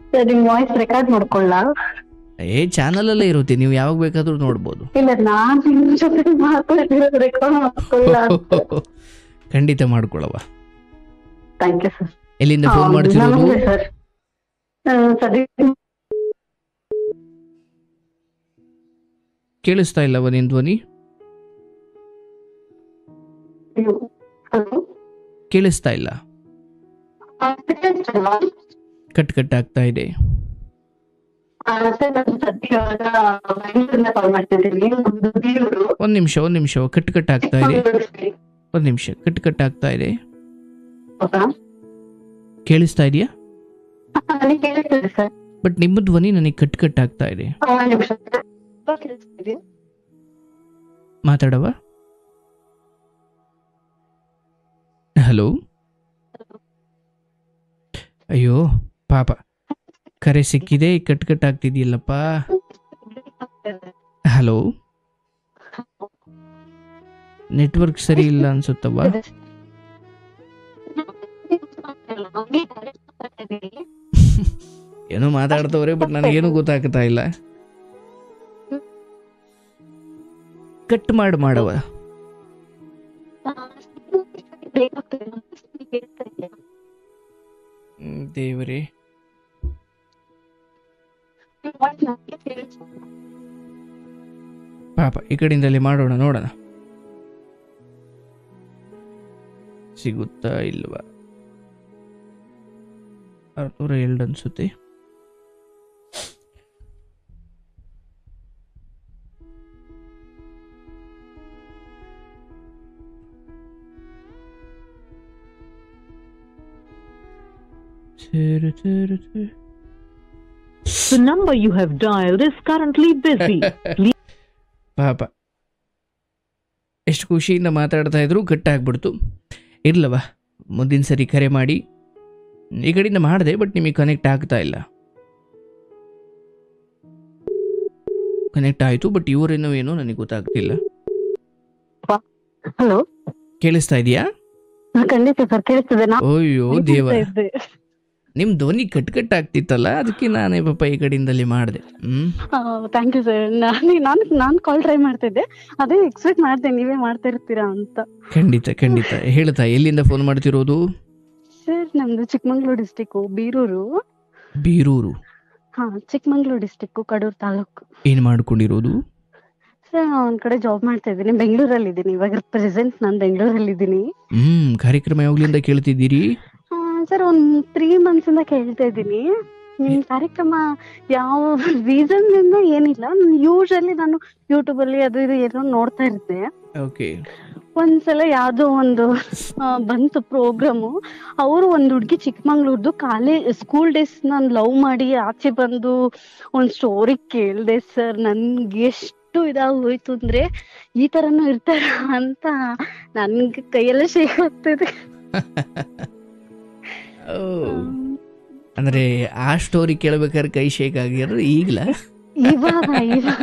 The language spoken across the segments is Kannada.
ಸರ್ ನಿಮ್ ವಾಯ್ಸ್ ರೆಕಾರ್ಡ್ ಮಾಡ್ಕೊಳ್ಳ ಏ ಚಾನಲ್ ಅಲ್ಲೇ ಇರುತ್ತೆ ನೀವು ಯಾವಾಗ ಬೇಕಾದ್ರೂ ನೋಡ್ಬೋದು ಇಲ್ಲ ನಾನ್ ನಿಮ್ ಜೊತೆ ಮಾತಾಡಿರೋದು ರೆಕಾರ್ಡ್ ಮಾಡ್ಕೊಳ್ಳ ಖಂಡಿತ ಮಾಡ್ಕೊಳವ ಥ್ಯಾಂಕ್ ಯು ಸರ್ ಎಲ್ಲಿಂದ ಫೋನ್ ಮಾಡ್ತಿರೋದು ಸರ್ ಸದ್ಯಕ್ಕೆ ಕೇಳಿಸ್ತಾ ಇಲ್ಲವ ನಿನ್ ಧ್ವನಿ ಹಲೋ ಕೇಳಿಸ್ತಾ ಇಲ್ಲ ಕಟ್ ಕಟ್ ಆಗ್ತಾ ಇದೆ ಸರ್ ನಾನು ಸದ್ಯ ಇವಾಗ ಬೆಂಗಳೂರಿಂದ ಕಾಲ್ ಮಾಡ್ತಿದ್ದೀನಿ ನಮ್ದು ಬೀರೂರು ಒಂದ್ ನಿಮಿಷ ಒಂದ್ ನಿಮಿಷ ಕಟ್ ಕಟ್ ಆಗ್ತಾ ಇದೆ ಒಂದ್ ನಿಮಿಷ ಕಟ್ ಕಟ್ ಆಗ್ತಾ ಇದೆ ಹೌದಾ ಕೇಳಿಸ್ತಾ ಇದೆಯಾ ನನಗೆ ಕೇಳಿಸ್ತಿದೆ ಸರ್ ಬಟ್ ನಿಮ್ಮ ಧ್ವನಿ ನನಗೆ ಕಟ್ ಕಟ್ ಆಗ್ತಾ ಇದೆ ಒಂದು ನಿಮಿಷ ತುಂಬಾ ಕೇಳಿಸ್ತಿದೆ ಮಾತಾಡವ ಹಲೋ ಅಯ್ಯೋ ಪಾಪ ಕರೆ ಸಿಕ್ಕಿದೆ ಕಟ್ ಕಟ್ ಆಗ್ತಿದೆಯಲ್ಲಪ್ಪ ಹಲೋ ನೆಟ್ವರ್ಕ್ ಸರಿ ಇಲ್ಲ ಅನ್ಸುತ್ತವ್ವ ಏನೋ ಮಾತಾಡ್ತವ್ರೆ ಬಟ್ ನನಗೇನು ಗೊತ್ತಾಗ್ತಾ ಇಲ್ಲ ಕಟ್ ಮಾಡಿ ಮಾಡವ ಹ್ಮ್, ದೇವರೇ ಪಾಪ ಈ ಕಡೆಯಿಂದಲೇ ಮಾಡೋಣ ನೋಡೋಣ ಸಿಗುತ್ತಾ ಇಲ್ವಾ ಅರ್ನೂರ ಎರಡು ಅನ್ಸುತ್ತೆ ಚೇರು ಚೇರು ಚೇರು The number you have dialed is currently busy. ಪಾಪ ಎಷ್ಟು ಖುಷಿಯಿಂದ ಮಾತಾಡ್ತಾ ಇದ್ರು ಕಟ್ಟಾಗ್ಬಿಡ್ತು ಇರ್ಲವ ಮುಂದಿನ ಸರಿ ಕರೆ ಮಾಡಿ ಈ ಕಡೆಯಿಂದ ಮಾಡಿದೆ ಬಟ್ ನಿಮಗೆ ಕನೆಕ್ಟ್ ಆಗ್ತಾ ಇಲ್ಲ ಕನೆಕ್ಟ್ ಆಯಿತು ಬಟ್ ಇವರೇನೋ ಏನೋ ನನಗೆ ಗೊತ್ತಾಗ್ತಿಲ್ಲ ಹಲೋ ಕೇಳಿಸ್ತಾ ಇದೆಯಾ ಖಂಡಿತ ಸರ್ ಕೇಳಿಸ್ತಿದೆ ನಾ ಅಯ್ಯೋ ದೇವ ಇದ್ದೆ. ನಿಮ್ ಧ್ವನಿ ಕಟ್ ಕಟ್ ಆಗ್ತಿತ್ತಲ್ಲ ಅದಕ್ಕೆ ನಾನೇ ಪಾಪ ಈ ಕಡೆಯಿಂದಲೇ ಮಾಡಿದೆ ಹ್ಮ್ ಆ, ಥ್ಯಾಂಕ್ ಯು ಸರ್ ನಾನು ನಾನು ನಾನು ಕಾಲ್ ಟ್ರೈ ಮಾಡ್ತಿದ್ದೆ ಅದೇ ಎಕ್ಸ್ಪೆಕ್ಟ್ ಮಾಡ್ದೆ ನೀವೇ ಮಾಡ್ತಾ ಇರ್ತೀರಾ ಅಂತ ಖಂಡಿತ ಖಂಡಿತ ಹೇಳ್ತಾ ಎಲ್ಲಿಂದ ಫೋನ್ ಮಾಡ್ತಿರೋದು ಸರ್ ನಮ್ದು ಚಿಕ್ಕಮಂಗ್ಳೂರು ಡಿಸ್ಟಿಕ್ಕು ಬೀರೂರು ಬೀರೂರು ಹಾ ಚಿಕ್ಕಮಂಗ್ಳೂರು ಡಿಸ್ಟಿಕ್ಕು ಕಡೂರು ತಾಲೂಕು ಏನ್ ಮಾಡ್ಕೊಂಡಿರೋದು ಸರ್ ಒಂದ್ ಕಡೆ ಜಾಬ್ ಮಾಡ್ತಾ ಇದ್ದೀನಿ ಬೆಂಗಳೂರಲ್ಲಿ ಇದ್ದೀನಿ ಇವಾಗ ಪ್ರೆಸೆಂಟ್ ನಾನು ಬೆಂಗಳೂರಲ್ಲಿ ಇದ್ದೀನಿ ಹ್ಮ್ ಕಾರ್ಯಕ್ರಮ ಯಾವಾಗ್ಲಿಂದ ಕೇಳ್ತಿದ್ದೀರಿ ಸರ್ ಒಂದ್ ತ್ರೀ ಮಂತ್ಸ್ ಇಂದ ಕೇಳ್ತಾ ಇದ್ದೀನಿ ನಿಮ್ ಕಾರ್ಯಕ್ರಮ ಯಾವ ರೀಸನ್ ಇಂದ ಏನಿಲ್ಲ ಯೂಶಲಿ ನಾನು ಯೂಟ್ಯೂಬ್ ಅಲ್ಲಿ ಅದು ಇದು ಏನೋ ನೋಡ್ತಾ ಇರ್ತೆ ಓಕೆ ಒಂದ್ಸಲ ಯಾವ್ದೋ ಒಂದು ಆ, ಬಂತು ಪ್ರೋಗ್ರಾಮು ಅವರು ಒಂದ್ ಹುಡ್ಗಿ ಚಿಕ್ಕಮಂಗ್ಳೂರ್ದು ಕಾಲೇಜ್ ಸ್ಕೂಲ್ ಡೇಸ್ ನಾನು ಲವ್ ಮಾಡಿ ಆಚೆ ಬಂದು ಒಂದ್ ಸ್ಟೋರಿ ಕೇಳ್ದೆ ಸರ್ ನನ್ಗೆ ಎಷ್ಟು ಇದಾಗೋಯ್ತು ಅಂದ್ರೆ ಈ ತರನು ಇರ್ತಾರ ಅಂತ ನನ್ಗೆ ಕೈಯೆಲ್ಲ ಶೇಕ್ ಆಗ್ತಿದೆ ಓ, ಅಂದ್ರೆ ಆ ಸ್ಟೋರಿ ಕೇಳ್ಬೇಕಾದ್ರೆ ಕೈ ಶೇಕ್ ಆಗಿರೋದು ಈಗ್ಲ ಇವಾಗ ಇವಾಗ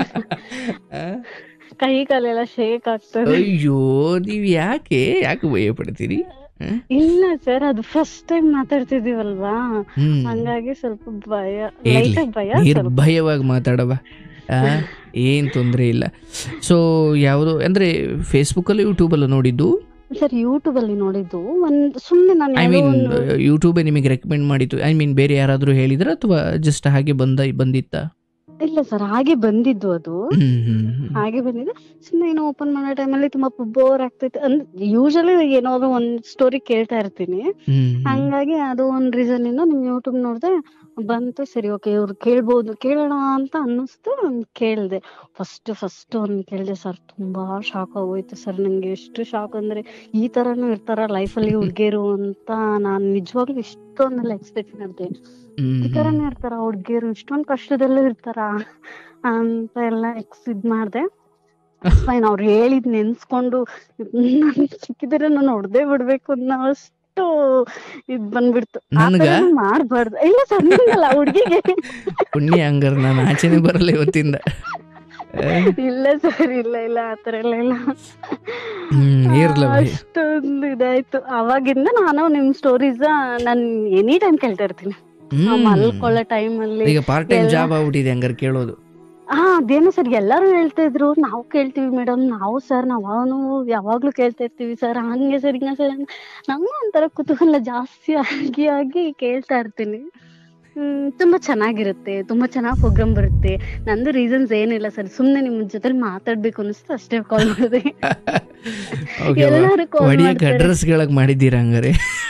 ಕೈ ಕಾಲೆಲ್ಲ ಶೇಕ್ ಆಗ್ತದೆ ಅಯ್ಯೋ ನೀವ್ ಯಾಕೆ ಯಾಕೆ ಭಯ ಪಡ್ತೀರಿ ಹ? ಇಲ್ಲ ಸರ್ ಅದು ಫಸ್ಟ್ ಟೈಮ್ ಮಾತಾಡ್ತಿದೀವಲ್ವಾ ಹ್ಮ್ ಹಂಗಾಗಿ ಸ್ವಲ್ಪ ಭಯ ಇರ್ಲಿ. ಲೈಟ್ ಆಗಿ ಭಯ ಸ್ವಲ್ಪ ನಿರ್ಭಯವಾಗಿ ಮಾತಾಡವ ಆ, ಏನ್ ತೊಂದ್ರೆ ಇಲ್ಲ ಸೊ ಯಾವುದು ಅಂದ್ರೆ ಫೇಸ್ಬುಕ್ ಅಲ್ಲಿ ಯೂಟ್ಯೂಬ್ ಅಲ್ಲ ನೋಡಿದ್ದು ಸರ್ ಯೂಟ್ಯೂಬ್ ಅಲ್ಲಿ ನೋಡಿದ್ದು ಒಂದ್ ಸುಮ್ನೆ ನಾನು ಐ ಯಾವುದೋ ಮೀನ್ ಒಂದು ಯೂಟ್ಯೂಬ್ ನಿಮಗೆ ರೆಕಮೆಂಡ್ ಮಾಡಿತ್ತು ಐ ಮೀನ್ ಬೇರೆ ಯಾರಾದ್ರೂ ಹೇಳಿದ್ರ ಅಥವಾ ಜಸ್ಟ್ ಹಾಗೆ ಬಂದ ಬಂದಿತ್ತ ಇಲ್ಲ ಸರ್ ಹಾಗೆ ಬಂದಿದ್ದು ಅದು ಹ್ಮ್ ಹ್ಮ್ ಹ್ಮ್. ಹಾಗೆ ಬಂದಿದ್ದು ಸುಮ್ನೆ ಏನೋ ಓಪನ್ ಮಾಡೋ ಟೈಮಲ್ಲಿ ತುಂಬಾ ಬೋರ್ ಆಗ್ತೈತೆ ಅಂದ್ರೆ ಯೂಶಲಿ ಏನಾದ್ರು ಒಂದ್ ಸ್ಟೋರಿ ಕೇಳ್ತಾ ಇರ್ತೀನಿ ಹ್ಮ್ ಹ್ಮ್. ಹಂಗಾಗಿ ಅದು ಒಂದ್ ರೀಸನ್ ಇಂದ ನಿಮ್ ಯೂಟ್ಯೂಬ್ ನೋಡ್ದೆ ಬಂತು ಸರಿ ಓಕೆ ಇವ್ರು ಕೇಳ್ಬೋದು ಕೇಳೋಣ ಅಂತ ಅನ್ನಿಸ್ತು ಕೇಳ್ದೆ ಫಸ್ಟ್ ಫಸ್ಟ್ ಒಂದ್ ಕೇಳ್ದೆ ಸರ್ ತುಂಬಾ ಶಾಕ್ ಆಗೋಯ್ತು ಸರ್ ನಂಗೆ ಎಷ್ಟು ಶಾಕ್ ಅಂದ್ರೆ ಈ ತರನು ಇರ್ತಾರ ಲೈಫಲ್ಲಿ ಹುಡ್ಗಿರು ಅಂತ ನಾನ್ ನಿಜವಾಗ್ಲೂ ಇಷ್ಟೊಂದೆಲ್ಲ ಎಕ್ಸ್ಪೆಕ್ಟ್ ಮಾಡ್ದೆ ಹ್ಮ್ ಈ ತರನೇ ಇರ್ತಾರ ಹುಡ್ಗಿರು ಇಷ್ಟೊಂದ್ ಕಷ್ಟದಲ್ಲೂ ಇರ್ತಾರ ಅಂತ ಎಲ್ಲ ಎಕ್ಸ್ ಇದ್ ಮಾಡ್ದೆ ಫೈನ್ ಅವ್ರು ಹೇಳಿದ್ ನೆನ್ಸ್ಕೊಂಡು ನನ್ ಸಿಕ್ಕಿದ್ರೆ ನಾನು ಹೊಡ್ದೇ ಬಿಡ್ಬೇಕು ಅನ್ನೋ ಅಷ್ಟು ಇದ್ ಬಂದ್ಬಿಡ್ತು ಆ ನನ್ಗ? ಥರನೂ ಮಾಡ್ಬಾರ್ದು ಇಲ್ಲ ಸರ್ ನಿಂಗಲ್ಲ ಹುಡ್ಗಿಗೆ ಪುಣ್ಯ ಹಂಗಾರ ನಾನು ಆಚೆನೆ ಬರಲ್ಲ ಇವತ್ತಿಂದ ಆ, ಇಲ್ಲ ಸರ್ ಇಲ್ಲ ಇಲ್ಲ ಆತರ ಎಲ್ಲ ಇಲ್ಲ ಹ್ಮ್ ಇರ್ಲ ಭಯ ಅಷ್ಟೊಂದು ಇದಾಯ್ತು ಅವಾಗಿಂದ ನಾನು ನಿಮ್ ಸ್ಟೋರೀಸ್ ನಾನ್ ಎನಿ ಟೈಮ್ ಕೇಳ್ತಾ ಇರ್ತೀನಿ ಹ್ಮ್. ಮಲ್ಕೊಳ್ಳೋ ಟೈಮ್ ಅಲ್ಲಿ ಈಗ ಪಾರ್ಟ್ ಟೈಮ್ ಎಲ್ಲ- ಜಾಬ್ ಆಗ್ಬಿಟ್ಟಿದೆ ಹಂಗಾರೆ ಕೇಳೋದು ಹಾ ಅದೇನು ಸರ್ ಎಲ್ಲರೂ ಹೇಳ್ತಾ ಇದ್ರು ನಾವು ಕೇಳ್ತೀವಿ ಮೇಡಮ್ ನಾವು ಸರ್ ನಾವು ಯಾವಾಗ್ಲೂ ಕೇಳ್ತಾ ಇರ್ತೀವಿ ಸರ್ ಹಂಗೆ ಸರ್ ಹಿಂಗೆ ಸರ್ ನಂಗೂ ಒಂಥರ ಕುತೂಹಲ ಜಾಸ್ತಿ ಆಗಿ ಆಗಿ ಕೇಳ್ತಾ ಇರ್ತೀನಿ ಹ್ಮ್ ತುಂಬಾ ಚೆನ್ನಾಗಿರುತ್ತೆ ತುಂಬಾ ಚೆನ್ನಾಗಿ ಪ್ರೋಗ್ರಾಮ್ ಬರುತ್ತೆ ನಂದು ರೀಸನ್ಸ್ ಏನಿಲ್ಲ ಸರ್ ಸುಮ್ನೆ ನಿಮ್ ಜೊತೆ ಮಾತಾಡ್ಬೇಕು ಅನಿಸ್ತು ಅಷ್ಟೇ ಕಾಲ್ ಮಾಡಿದೆ ಓಕೆ ಎಲ್ಲರೂ ಕಾಲ್ ಹೊಡಿಯಕ್ಕೆ ಮಾಡ್ತಾರೆ ಅಡ್ರೆಸ್ ಗಳಕ್ ಮಾಡಿದ್ದೀರಾ ಹಂಗಾರೆ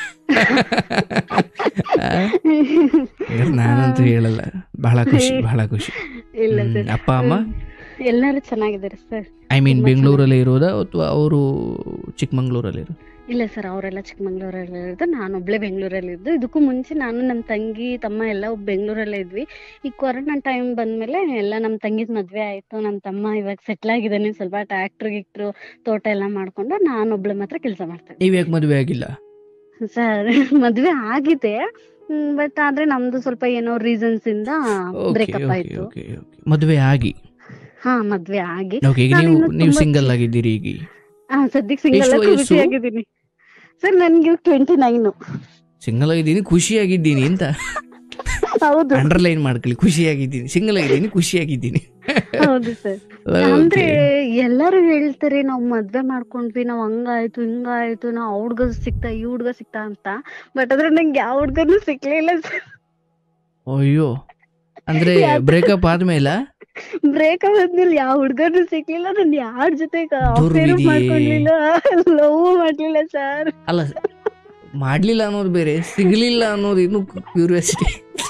ಆ, ಹಂಗಾರೆ ನಾನಂತೂ ಹೇಳಲ್ಲ ಬಹಳ ಖುಷಿ ಬಹಳ ಖುಷಿ ಇಲ್ಲ ಹ್ಮ್, ಸರ್ ಅಪ್ಪ ಅಮ್ಮ ಎಲ್ಲರೂ ಚೆನ್ನಾಗಿದ್ದಾರೆ ಸರ್ ಐ ಮೀನ್ ತುಂಬಾ ಬೆಂಗಳೂರಲ್ಲೇ ಇರೋದಾ ಅಥವಾ ಅವರು ಚಿಕ್ಕಮಂಗ್ಳೂರಲ್ಲಿ ಇರೋ ಇಲ್ಲ ಸರ್ ಅವರೆಲ್ಲ ಚಿಕ್ಕಮಂಗ್ಳೂರಲ್ಲಿ ಇರೋದು ನಾನು ಒಬ್ಳೆ ಬೆಂಗಳೂರಲ್ಲಿ ಇದ್ದು ಇದಕ್ಕೂ ಮುಂಚೆ ನಾನು ನಮ್ಮ ತಂಗಿ ತಮ್ಮ ಎಲ್ಲ ಬೆಂಗಳೂರಲ್ಲೇ ಇದ್ವಿ ಈ ಕೊರೋನಾ ಟೈಮ್ ಬಂದ್ಮೇಲೆ ಎಲ್ಲ ನಮ್ಮ ತಂಗಿದ್ ಮದ್ವೆ ಆಯ್ತು ನಮ್ಮ ತಮ್ಮ ಇವಾಗ ಸೆಟ್ಲ್ ಆಗಿದ್ದಾನೆ ಸ್ವಲ್ಪ ಟ್ರ್ಯಾಕ್ಟರ್ ಗಿಕ್ಟ್ರು ತೋಟ ಎಲ್ಲ ಮಾಡ್ಕೊಂಡು ನಾನು ಒಬ್ಳೆ ಮಾತ್ರ ಕೆಲಸ ಮಾಡ್ತೇನೆ ನೀವ್ ಯಾಕೆ ಮದುವೆ ಆಗಿಲ್ಲ ಸರ್ ಮದ್ವೆ ಆಗಿದೆ ಬಟ್ ಆದ್ರೆ ನಮ್ದು ಸ್ವಲ್ಪ ಏನೋ ರೀಸನ್ಸ್ ಇಂದ ಓಕೆ ಬ್ರೇಕಪ್ ಓಕೆ ಆಯ್ತು ಓಕೆ ಓಕೆ ಮದುವೆ ಆಗಿ ಹಾ ಮದ್ವೆ ಆಗಿ ಓಕೆ ಈಗ ನಾನು ನೀವು ಇನ್ನು ನೀವು ತುಂಬಾ ಸಿಂಗಲ್ ಆಗಿದ್ದೀರಿ ಈಗ ಹಾ ಸದ್ಯಕ್ಕೆ ಸಿಂಗಲ್ ಎಷ್ಟು ವಯಸ್ಸು? ಖುಷಿ ಆಗಿದ್ದೀನಿ ಸರ್ ನನ್ಗೆ ಟ್ವೆಂಟಿ ನೈನ್ ಸಿಂಗಲ್ ಆಗಿದ್ದೀನಿ ಖುಷಿಯಾಗಿದ್ದೀನಿ ಅಂತ ಹೌದು ಅಂಡರ್ಲೈನ್ ಮಾಡ್ಕೊಳ್ಳಿ ಖುಷಿಯಾಗಿದ್ದೀನಿ ಸಿಂಗಲ್ ಆಗಿದ್ದೀನಿ ಖುಷಿಯಾಗಿದ್ದೀನಿ ಹೌದು ಸರ್ ಅಂದ್ರೆ ಎಲ್ಲರೂ ಹೇಳ್ತಾರೆ ನಾವ್ ಮದ್ವೆ ಮಾಡ್ಕೊಂಡ್ವಿ ನಾವ್ ಹಂಗಾಯ್ತು ಹಿಂಗಾಯ್ತು ನಾವ್ ಆ ಹುಡ್ಗ ಸಿಕ್ತಾ ಈ ಹುಡ್ಗ ಸಿಕ್ತಾ ಅಂತ ಬಟ್ ಆದ್ರೆ ನಂಗೆ ಯಾವ ಹುಡ್ಗನು ಸಿಕ್ಲಿಲ್ಲ ಅಯ್ಯೋ ಅಂದ್ರೆ ಯಾವ್ದು? ಬ್ರೇಕಪ್ ಆದ್ಮೇಲೆ ಬ್ರೇಕ್ ಆದ್ಮೇಲೆ ಯಾವ ಹುಡ್ಗನು ಸಿಕ್ಲಿಲ್ಲ ನಾನ್ ಯಾರ ಜೊತೆ ಅಫೇರು ದುರ್ವಿಧಿ. ಮಾಡ್ಕೊಂಡಿಲ್ಲ ಲವ್ ಮಾಡ್ಲಿಲ್ಲ ಸರ್ ಅಲ್ಲ ಮಾಡ್ಲಿಲ್ಲ ಅನ್ನೋದು ಬೇರೆ ಸಿಗ್ಲಿಲ್ಲ ಅನ್ನೋದು ಇನ್ನು ಕ್ಯೂರಿಯಾಸಿಟಿ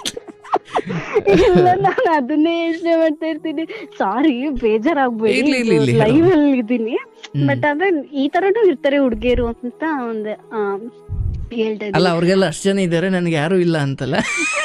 ಇಲ್ಲ ನಾನು ಅದನ್ನೇ ಯೋಚನೆ ಮಾಡ್ತಾ ಇರ್ತೀನಿ ಸಾರಿ ಬೇಜಾರಾಗ್ಬೇಡಿ ಇರ್ಲಿ, ಇರ್ಲಿ, ಇರ್ಲಿ, ಹೇಳು. ಲೈವ್ ಅಲ್ಲಿ ಇದ್ದೀನಿ ಬಟ್ ಅಂದ್ರೆ ಈ ತರನು ಇರ್ತಾರೆ ಹುಡ್ಗಿಯರು ಅಂತ ಒಂದ್ ಆ, ಹೇಳ್ತಾ ಅಲ್ಲ ಇದ್ದೀನಿ ಅವ್ರಿಗೆಲ್ಲ ಅಷ್ಟು ಜನ ಇದ್ದಾರೆ ನನಗೆ ಯಾರು ಇಲ್ಲ ಅಂತಲ್ಲ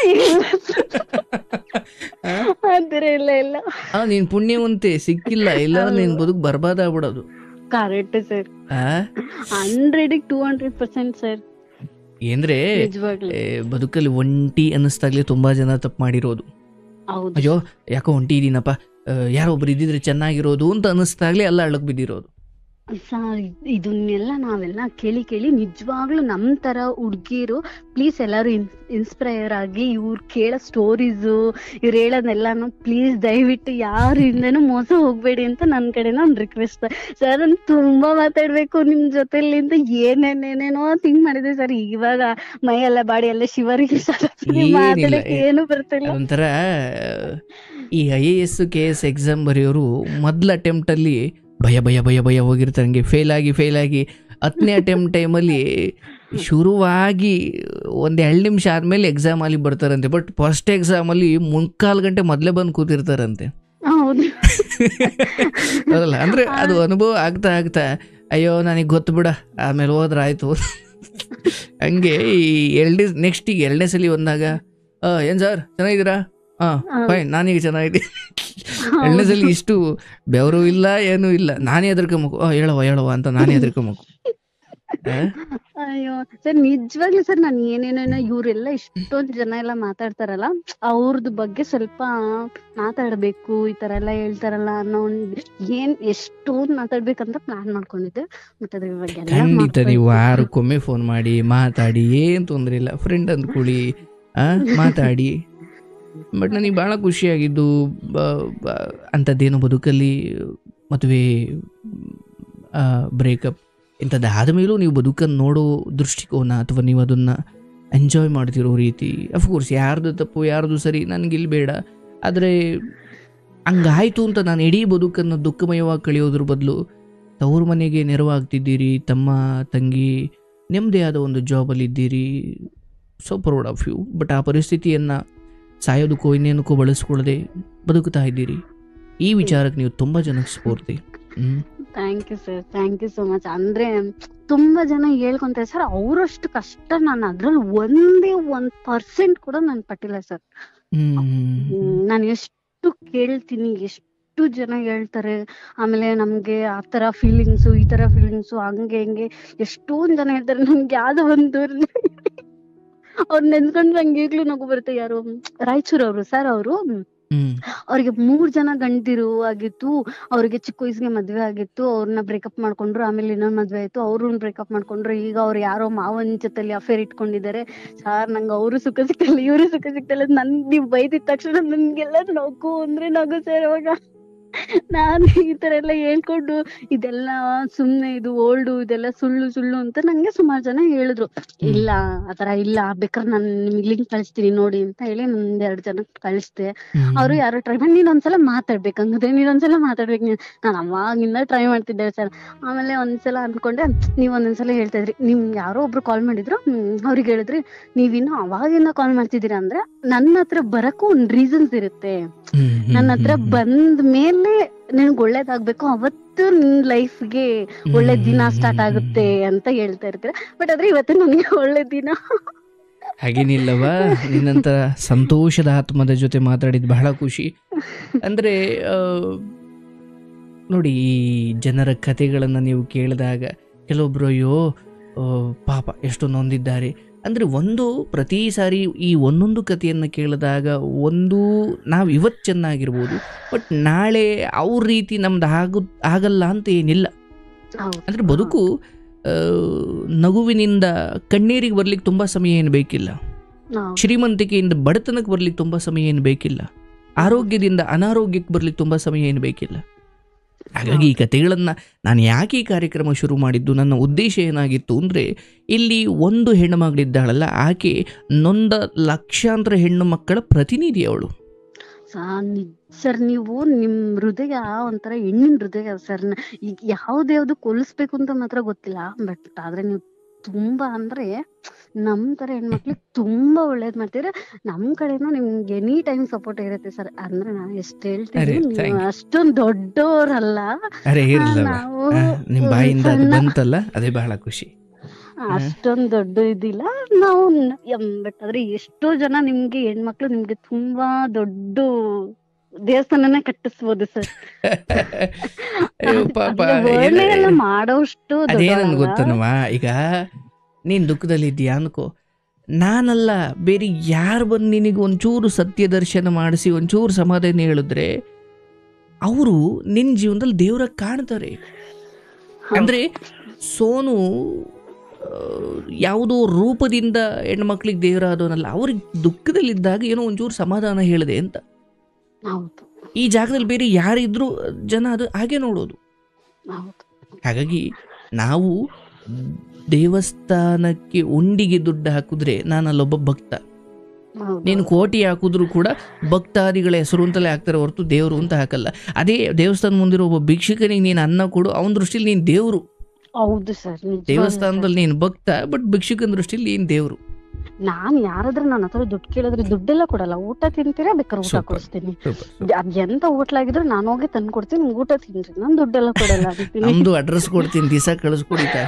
ಆತರ ಇಲ್ಲ ಇಲ್ಲ ಆ ನೀನ್ ಪುಣ್ಯವಂತೆ ಸಿಕ್ಕಿಲ್ಲ ಇಲ್ಲ ನೀನ್ ಬದುಕು ಬರ್ಬಾದ್ ಆಗ್ಬಿಡೋದು ಕರೆಕ್ಟ್ ಸರ್ ಆ hundred two hundred percent sir ಏನ್ರೆ ನಿಜವಾಗ್ಲು ಏ, ಬದುಕಲ್ಲಿ ಒಂಟಿ ಅನ್ನಿಸ್ದಾಗ್ಲೇ ತುಂಬಾ ಜನ ತಪ್ಪು ಮಾಡಿರೋದು ಹೌದು ಅಯ್ಯೋ ಯಾಕೋ ಒಂಟಿ ಇದೀನಪ್ಪ ಆ, ಯಾರೋ ಒಬ್ರು ಇದ್ದಿದ್ರೆ ಚೆನ್ನಾಗಿರೋದು ಅಂತ ಅನ್ನಿಸ್ದಾಗ್ಲೇ ಎಲ್ಲ ಅಳ್ಳಕ್ ಬಿದ್ದಿರೋದು ಸರ್ ಇದನ್ನೆಲ್ಲ ನಾವೆಲ್ಲ ಕೇಳಿ ಕೇಳಿ ನಿಜವಾಗ್ಲೂ ನಮ್ ತರ ಹುಡ್ಗಿರು ಪ್ಲೀಸ್ ಎಲ್ಲಾರು ಇನ್ಸ್ಪೈರ್ ಆಗಿ ಇವ್ರು ಕೇಳೋ ಸ್ಟೋರೀಸು ಇವ್ರು ಹೇಳೋದೆಲ್ಲಾನು ಪ್ಲೀಸ್ ದಯವಿಟ್ಟು ಯಾರಿಂದನೂ ಮೋಸ ಹೋಗ್ಬೇಡಿ ಅಂತ ನನ್ ಕಡೆನ ಒಂದ್ ರಿಕ್ವೆಸ್ಟ್ ಸರ್ ನಾನು ತುಂಬಾ ಮಾತಾಡ್ಬೇಕು ನಿಮ್ ಜೊತೆಲಿ ಅಂತ ಏನೇನೇನೇನೋ ಥಿಂಕ್ ಮಾಡಿದೆ ಸರ್ ಇವಾಗ ಮೈ ಎಲ್ಲ ಬಾಡಿ ಎಲ್ಲ ಶಿವರಿಗೆ ಏನಿಲ್ಲ. ಮಾತಾಡಕ್ಕೆ ಏನು ಬರ್ತಿಲ್ಲ ಅದೊಂಥರ ಈ I A S K S exam ಬರೆಯೋರು ಮೊದಲ ಅಟೆಂಪ್ಟಲ್ಲಿ ಭಯ ಭಯ ಭಯ ಭಯ ಹೋಗಿರ್ತಾರೆ ಹಂಗೆ ಫೇಲ್ ಆಗಿ ಫೇಲ್ ಆಗಿ ಹತ್ತನೇ ಅಟೆಂಪ್ಟ್ ಟೈಮಲ್ಲಿ ಶುರುವಾಗಿ ಒಂದು ಎರಡು ನಿಮಿಷ ಆದಮೇಲೆ ಎಕ್ಸಾಮಲ್ಲಿ ಬರ್ತಾರಂತೆ ಬಟ್ ಫಸ್ಟ್ ಎಕ್ಸಾಮಲ್ಲಿ ಮುಕ್ಕಾಲು ಗಂಟೆ ಮೊದಲೇ ಬಂದು ಕೂತಿರ್ತಾರಂತೆ ಹೌದು ಅದಲ್ಲ ಅಂದರೆ ಅದು ಅನುಭವ ಆಗ್ತಾ ಆಗ್ತಾ ಅಯ್ಯೋ ನನಗೆ ಗೊತ್ತು ಬಿಡ ಆಮೇಲೆ ಹೋದ್ರೆ ಆಯಿತು ಹಂಗೆ ಈ ಎರಡನೇ ನೆಕ್ಸ್ಟ್ ಈಗ ಎರಡನೇ ಸಲ ಬಂದಾಗ ಏನು ಸರ್ ಚೆನ್ನಾಗಿದ್ದೀರಾ ಹಾಂ ಫೈನ್ ನಾನೀಗ ಚೆನ್ನಾಗಿದ್ದೀನಿ ಎರಡನೇ ಸಲ ಇಷ್ಟು ಬೆವರು ಇಲ್ಲ ಏನೂ ಇಲ್ಲ ನಾನೇ ಹೆದರ್ಕೊಂಬೇಕು ಆ ಹೇಳವ ಹೇಳವ ಅಂತ ನಾನೇ ಹೆದರ್ಕೊಂಬೇಕು ಅಯ್ಯೋ ಸರ್ ನಿಜವಾಗ್ಲೂ ಸರ್ ನಾನು ಏನೇನೇನೋ ಇವರೆಲ್ಲ ಇಷ್ಟೊಂದ್ ಜನ ಎಲ್ಲ ಮಾತಾಡ್ತಾರಲ್ಲ ಅವ್ರದ್ ಬಗ್ಗೆ ಸ್ವಲ್ಪ ಮಾತಾಡ್ಬೇಕು ಈ ತರ ಎಲ್ಲ ಹೇಳ್ತಾರಲ್ಲ ಅನ್ನೋ ಒಂದ್ ಏನ್ ಎಷ್ಟೊಂದ್ ಮಾತಾಡ್ಬೇಕಂತ ಪ್ಲಾನ್ ಮಾಡ್ಕೊಂಡಿದ್ದೆ ಬಟ್ ಅದ್ರ ಇವಾಗ ಎಲ್ಲ ಖಂಡಿತ ಮಾಡ್ತಾ ನೀವು ಇದ್ದೀನಿ. ವಾರಕ್ಕೊಮ್ಮೆ ಫೋನ್ ಮಾಡಿ ಮಾತಾಡಿ ಏನು ತೊಂದರೆ ಇಲ್ಲ ಫ್ರೆಂಡ್ ಅಂದ್ಕೊಳ್ಳಿ ಆ ಮಾತಾಡಿ ಬಟ್ ನನಗೆ ಭಾಳ ಖುಷಿಯಾಗಿದ್ದು ಬ- ಬ- ಅಂಥದ್ದೇನು ಬದುಕಲ್ಲಿ ಮದುವೆ ಬ್ರೇಕಪ್ ಇಂಥದ್ದಾದ ಮೇಲೂ ನೀವು ಬದುಕನ್ನು ನೋಡೋ ದೃಷ್ಟಿಕೋನ ಅಥವಾ ನೀವು ಅದನ್ನು ಎಂಜಾಯ್ ಮಾಡ್ತಿರೋ ರೀತಿ ಅಫ್ಕೋರ್ಸ್ ಯಾರ್ದು ತಪ್ಪು ಯಾರ್ದು ಸರಿ ನನಗಿಲ್ಲಿ ಬೇಡ ಆದರೆ ಹಂಗಾಯ್ತು ಅಂತ ನಾನು ಇಡೀ ಬದುಕನ್ನು ದುಃಖಮಯವಾಗಿ ಕಳೆಯೋದ್ರ ಬದಲು ತವ್ರ ಮನೆಗೆ ನೆರವಾಗ್ತಿದ್ದೀರಿ ತಮ್ಮ ತಂಗಿ ನೆಮ್ಮದಿ ಆದ ಒಂದು ಜಾಬಲ್ಲಿ ಇದ್ದೀರಿ so proud of you but ಆ ಪರಿಸ್ಥಿತಿಯನ್ನು ಸಾಯೋದಕ್ಕೋ ಇನ್ನೇನಕ್ಕೋ ಬಳಸ್ಕೊಳ್ಳದೆ ಬದುಕ್ತಾ ಇದ್ದೀರಿ ಈ ವಿಚಾರಕ್ಕೆ ನೀವು ತುಂಬ ಜನಕ್ಕೆ ಸ್ಫೂರ್ತಿ ಹ್ಮ್. Thank you sir thank you so much ಅಂದ್ರೆ ತುಂಬಾ ಜನ ಹೇಳ್ಕೊಂತಾರೆ ಸರ್ ಅವರಷ್ಟು ಕಷ್ಟ ನಾನು ಅದ್ರಲ್ಲಿ ಒಂದೇ ಒಂದ್ ಪರ್ಸೆಂಟ್ ಕೂಡ ನನ್ ಪಟ್ಟಿಲ್ಲ ಸರ್ ಹ್ಮ್. ನಾನು ಎಷ್ಟು ಕೇಳ್ತೀನಿ ಎಷ್ಟು ಜನ ಹೇಳ್ತಾರೆ ಆಮೇಲೆ ನಮ್ಗೆ ಆ ತರ ಫೀಲಿಂಗ್ಸು ಈ ತರ ಫೀಲಿಂಗ್ಸು ಹಂಗೆ ಹಿಂಗೆ ಎಷ್ಟೊಂದ್ ಜನ ಹೇಳ್ತಾರೆ ನಮ್ಗೆ ಯಾವ್ದೋ ಒಂದು ಅವ್ರ ನೆನ್ಸ್ಕೊಂಡ್ರೆ ನಂಗೆ ಈಗ್ಲೂ ನಗು ಬರುತ್ತೆ ಯಾರು ರಾಯಚೂರ್ ಅವರು ಸರ್ ಅವರು ಹ್ಮ್ ಅವ್ರಿಗೆ ಮೂರ್ ಜನ ಗಂಡಿರು ಆಗಿತ್ತು ಅವ್ರಿಗೆ ಚಿಕ್ಕ ವಯಸ್ಸಿಗೆ ಮದ್ವೆ ಆಗಿತ್ತು ಅವ್ರನ್ನ ಬ್ರೇಕಪ್ ಮಾಡ್ಕೊಂಡ್ರು ಆಮೇಲೆ ಇನ್ನೊಂದ್ ಮದ್ವೆ ಆಯ್ತು ಅವ್ರನ್ನ ಬ್ರೇಕಪ್ ಮಾಡ್ಕೊಂಡ್ರು ಈಗ ಅವ್ರು ಯಾರೋ ಮಾವನ್ ಜೊತೆಲಿ ಅಫೇರ್ ಇಟ್ಕೊಂಡಿದ್ದಾರೆ ಸಾರ್ ನಂಗೆ ಅವರು ಸುಖ ಸಿಗ್ತಲ್ಲ ಇವರು ಸುಖ ಸಿಗ್ತಲ್ಲ ನನ್ ನೀವ್ ಬೈದಿದ ತಕ್ಷಣ ನನ್ಗೆಲ್ಲ ನಗು ಅಂದ್ರೆ ನಗು ಸರ್ ಅವಾಗ ನಾನು ಈ ತರ ಎಲ್ಲ ಹೇಳ್ಕೊಂಡು ಇದೆಲ್ಲ ಸುಮ್ನೆ ಇದು ಓಲ್ಡು ಇದೆಲ್ಲ ಸುಳ್ಳು ಸುಳ್ಳು ಅಂತ ನಂಗೆ ಸುಮಾರು ಜನ ಹೇಳಿದ್ರು ಇಲ್ಲ ಆತರ ಇಲ್ಲ ಬೇಕಾದ್ರೆ ನಾನು ನಿಮ್ಗೆ ಲಿಂಕ್ ಕಳಿಸ್ತೀನಿ ನೋಡಿ ಅಂತ ಹೇಳಿ ಒಂದ್ ಎರಡ್ ಜನ ಕಳಿಸ್ದೆ ಹ್ಮ್. ಅವರು ಯಾರೋ ಟ್ರೈ ಮಾಡಿ ನೀನ್ ಒಂದ್ಸಲ ಮಾತಾಡ್ಬೇಕು ಹಂಗಂದ್ರೆ ನೀನ್ ಒಂದ್ಸಲ ಮಾತಾಡ್ಬೇಕು ನೀನ್ ನಾನು ಅವಾಗಿಂದ ಟ್ರೈ ಮಾಡ್ತಿದ್ದೆ ಸರ್ ಆಮೇಲೆ ಒಂದ್ಸಲ ಅನ್ಕೊಂಡೆ ನೀವ್ ಒಂದೊಂದ್ಸಲ ಹೇಳ್ತಾ ಇದ್ರಿ ನಿಮ್ ಯಾರೋ ಒಬ್ರು ಕಾಲ್ ಮಾಡಿದ್ರು ಹ್ಮ್, ಅವ್ರಿಗೆ ಹೇಳಿದ್ರಿ ನೀವಿನ್ನು ಅವಾಗಿಂದ ಕಾಲ್ ಮಾಡ್ತಿದ್ದೀರಾ ಅಂದ್ರೆ ನನ್ನ ಹತ್ರ ಬರಕ್ಕೂ ಒಂದ್ ರೀಸನ್ಸ್ ಇರುತ್ತೆ ಹ್ಮ್, ಹ್ಮ್, ನನ್ನ ಹತ್ರ ಹ್ಮ್, ಬಂದ ಮೇಲೆ ನಿನ್ಗ್ ಒಳ್ಳೇದಾಗ್ಬೇಕು ಅವತ್ತು ನಿನ್ ಲೈಫ್ಗೆ ಹ್ಮ್, ಒಳ್ಳೆ ದಿನ ಹ್ಮ್, ಸ್ಟಾರ್ಟ್ ಹ್ಮ್, ಆಗುತ್ತೆ ಅಂತ ಹೇಳ್ತಾ ಇರ್ತೀರ ಬಟ್ ಆದ್ರೆ ಇವತ್ತು ನನಗೆ ಒಳ್ಳೆ ದಿನ ಹಾಗೇನಿಲ್ಲವಾ ನಿನ್ನಂತ ಸಂತೋಷದ ಆತ್ಮದ ಜೊತೆ ಮಾತಾಡಿದ್ ಬಹಳ ಖುಷಿ ಅಂದ್ರೆ ಆ, ನೋಡಿ ಈ ಜನರ ಕಥೆಗಳನ್ನು ನೀವು ಕೇಳಿದಾಗ ಕೆಲವೊಬ್ರು ಅಯ್ಯೋ ಆ, ಪಾಪ ಎಷ್ಟು ನೊಂದಿದ್ದಾರೆ ಅಂದರೆ ಒಂದು ಪ್ರತಿ ಸಾರಿ ಈ ಒಂದೊಂದು ಕಥೆಯನ್ನು ಕೇಳಿದಾಗ ಒಂದು ನಾವು ಇವತ್ತು ಚೆನ್ನಾಗಿರ್ಬೋದು ಬಟ್ ನಾಳೆ ಅವ್ರ ರೀತಿ ನಮ್ದು ಆಗು ಆಗಲ್ಲ ಅಂತ ಏನಿಲ್ಲ ಹೌದು. ಅಂದರೆ ಬದುಕು ಆ, ನಗುವಿನಿಂದ ಕಣ್ಣೀರಿಗೆ ಬರ್ಲಿಕ್ಕೆ ತುಂಬ ಸಮಯ ಏನು ಬೇಕಿಲ್ಲ ಹೌದು. ಶ್ರೀಮಂತಿಕೆಯಿಂದ ಬಡತನಕ್ಕೆ ಬರ್ಲಿಕ್ಕೆ ತುಂಬ ಸಮಯ ಏನು ಬೇಕಿಲ್ಲ ಆರೋಗ್ಯದಿಂದ ಅನಾರೋಗ್ಯಕ್ಕೆ ಬರ್ಲಿಕ್ಕೆ ತುಂಬ ಸಮಯ ಏನು ಬೇಕಿಲ್ಲ ಹಾಗಾಗಿ ಈ ಕಥೆಗಳನ್ನು ನಾನು ಯಾಕೆ ಈ ಕಾರ್ಯಕ್ರಮ ಶುರು ಮಾಡಿದ್ದು ನನ್ನ ಉದ್ದೇಶ ಏನಾಗಿತ್ತು ಅಂದರೆ ಇಲ್ಲಿ ಒಂದು ಹೆಣ್ಣು ಮಗಳಿದ್ದಾಳಲ್ಲ ಆಕೆ ನೊಂದ ಲಕ್ಷಾಂತರ ಹೆಣ್ಣು ಮಕ್ಕಳ ಪ್ರತಿನಿಧಿ ಅವಳು ಸರ್ ನೀವು ನಿಮ್ ಹೃದಯ ಒಂಥರ ಹೆಣ್ಣಿನ ಹೃದಯ ಸರ್ ಈಗ ಯಾವ್ದು ಯಾವ್ದು ಕೊಲಿಸ್ಬೇಕು ಅಂತ ಮಾತ್ರ ಗೊತ್ತಿಲ್ಲ ಬಟ್ ಆದ್ರೆ ನೀವು ತುಂಬಾ ಅಂದ್ರೆ ನಮ್ ತರ ಹೆಣ್ಮಕ್ಳಿಗೆ ತುಂಬಾ ಒಳ್ಳೇದ್ ಮಾಡ್ತೀರಾ ನಮ್ ಕಡೆನೂ ನಿಮ್ಗೆ ಎನಿ ಟೈಮ್ ಸಪೋರ್ಟ್ ಇರುತ್ತೆ ಸರ್ ಅಂದ್ರೆ ನಾ ಎಷ್ಟ್ ಅರೆ, ಹೇಳ್ತೀನಿ thank ನೀವು you. ಅಷ್ಟೊಂದ್ ದೊಡ್ಡೋರಲ್ಲ ಅರೆ ಇರಲಿಲ್ಲ ನಾವು ನಿಮ್ಮ ಬಾಯಿಂದ ಅದು ಸಣ್ಣ- ಬಂತಲ್ಲ ಅದೇ ಬಹಳ ಖುಷಿ ಅಷ್ಟೊಂದ್ ದೊಡ್ಡ ಇದಿಲ್ಲ ನಾವು ಬಟ್ ಆದ್ರೆ ಎಷ್ಟೋ ಜನ ನಿಮ್ಗೆ ಹೆಣ್ಮಕ್ಳು ನಿಮ್ಗೆ ತುಂಬಾ ದೊಡ್ಡ ದೇವಸ್ಥಾನನೇ ಕಟ್ಟಿಸ್ಬೋದು ಸರ್ ಅಯ್ಯೋ ಪಾಪ ವರ್ಣನೆ ಎಲ್ಲ ಏನು- ಮಾಡೋಷ್ಟು ಅದೇನನ್ ದೊಡ್ಡವಳಲ್ಲ. ಗೊತ್ತನವ ಈಗ ನೀನ್ ದುಃಖದಲ್ಲಿದ್ದೀಯಾ ಅನ್ಕೋ ನಾನಲ್ಲ ಬೇರೆ ಯಾರು ಬಂದು ನಿನಗೆ ಒಂಚೂರು ಸತ್ಯ ದರ್ಶನ ಮಾಡಿಸಿ ಒಂಚೂರು ಸಮಾಧಾನ ಹೇಳಿದ್ರೆ ಅವರು ನಿನ್ನ ಜೀವನದಲ್ಲಿ ದೇವರ ಕಾಣ್ತಾರೆ ಅಂದ್ರೆ ಸೋನು ಆ, ಯಾವುದೋ ರೂಪದಿಂದ ಹೆಣ್ಮಕ್ಳಿಗೆ ದೇವರಾದವನಲ್ಲ ಅವ್ರಿಗೆ ದುಃಖದಲ್ಲಿದ್ದಾಗ ಏನೋ ಒಂಚೂರು ಸಮಾಧಾನ ಹೇಳಿದೆ ಅಂತ ಹೌದು ಈ ಜಾಗದಲ್ಲಿ ಬೇರೆ ಯಾರಿದ್ರು ಜನ ಅದು ಹಾಗೆ ನೋಡೋದು ಹೌದು ಹಾಗಾಗಿ ನಾವು ದೇವಸ್ಥಾನಕ್ಕೆ ಉಂಡಿಗೆ ದುಡ್ಡು ಹಾಕಿದ್ರೆ ನಾನು ಅಲ್ಲೊಬ್ಬ ಭಕ್ತ ಹೌದು. ನೀನು ಕೋಟಿ ಹಾಕಿದ್ರು ಕೂಡ ಭಕ್ತಾದಿಗಳ ಹೆಸರು ಅಂತಲೇ ಹಾಕ್ತಾರೆ ಹೊರತು ದೇವರು ಅಂತ ಹಾಕಲ್ಲ ಅದೇ ದೇವಸ್ಥಾನ ಮುಂದಿರೋ ಒಬ್ಬ ಭಿಕ್ಷುಕನಿಗೆ ನೀನು ಅನ್ನ ಕೊಡು ಅವನ ದೃಷ್ಟಿಲಿ ನೀನು ದೇವರು ಹೌದು ಸರ್ ದೇವಸ್ಥಾನದಲ್ಲಿ ನೀನು ಭಕ್ತ ಬಟ್ ಭಿಕ್ಷುಕನ ದೃಷ್ಟಿಲಿ ನೀನು ದೇವರು ನಾನ್ ಯಾರಾದ್ರೂ ನನ್ನ ಹತ್ರ ದುಡ್ಡು ಕೇಳಿದ್ರೆ ದುಡ್ಡೆಲ್ಲ ಕೊಡಲ್ಲ ಊಟ ತಿಂತೀರಾ ಬೇಕಾದ್ರೆ ಊಟ Super. ಕೊಡಿಸ್ತೀನಿ ಅದ್ ಎಂತ ಹೋಟ್ಲಾಗಿದ್ರು ನಾನು ಹೋಗಿ ತಂದು ಕೊಡ್ತೀನಿ ನಿಮ್ಗೆ ಊಟ ತಿನ್ರಿ ನಾನ್ ದುಡ್ಡೆಲ್ಲ ಕೊಡಲ್ಲ ಅಂತೀನಿ ನಮ್ದು ಅಡ್ರೆಸ್ ಕೊಡ್ತೀನಿ ದಿವಸ ಕಳಿಸ್ಕೊಡಿತಾ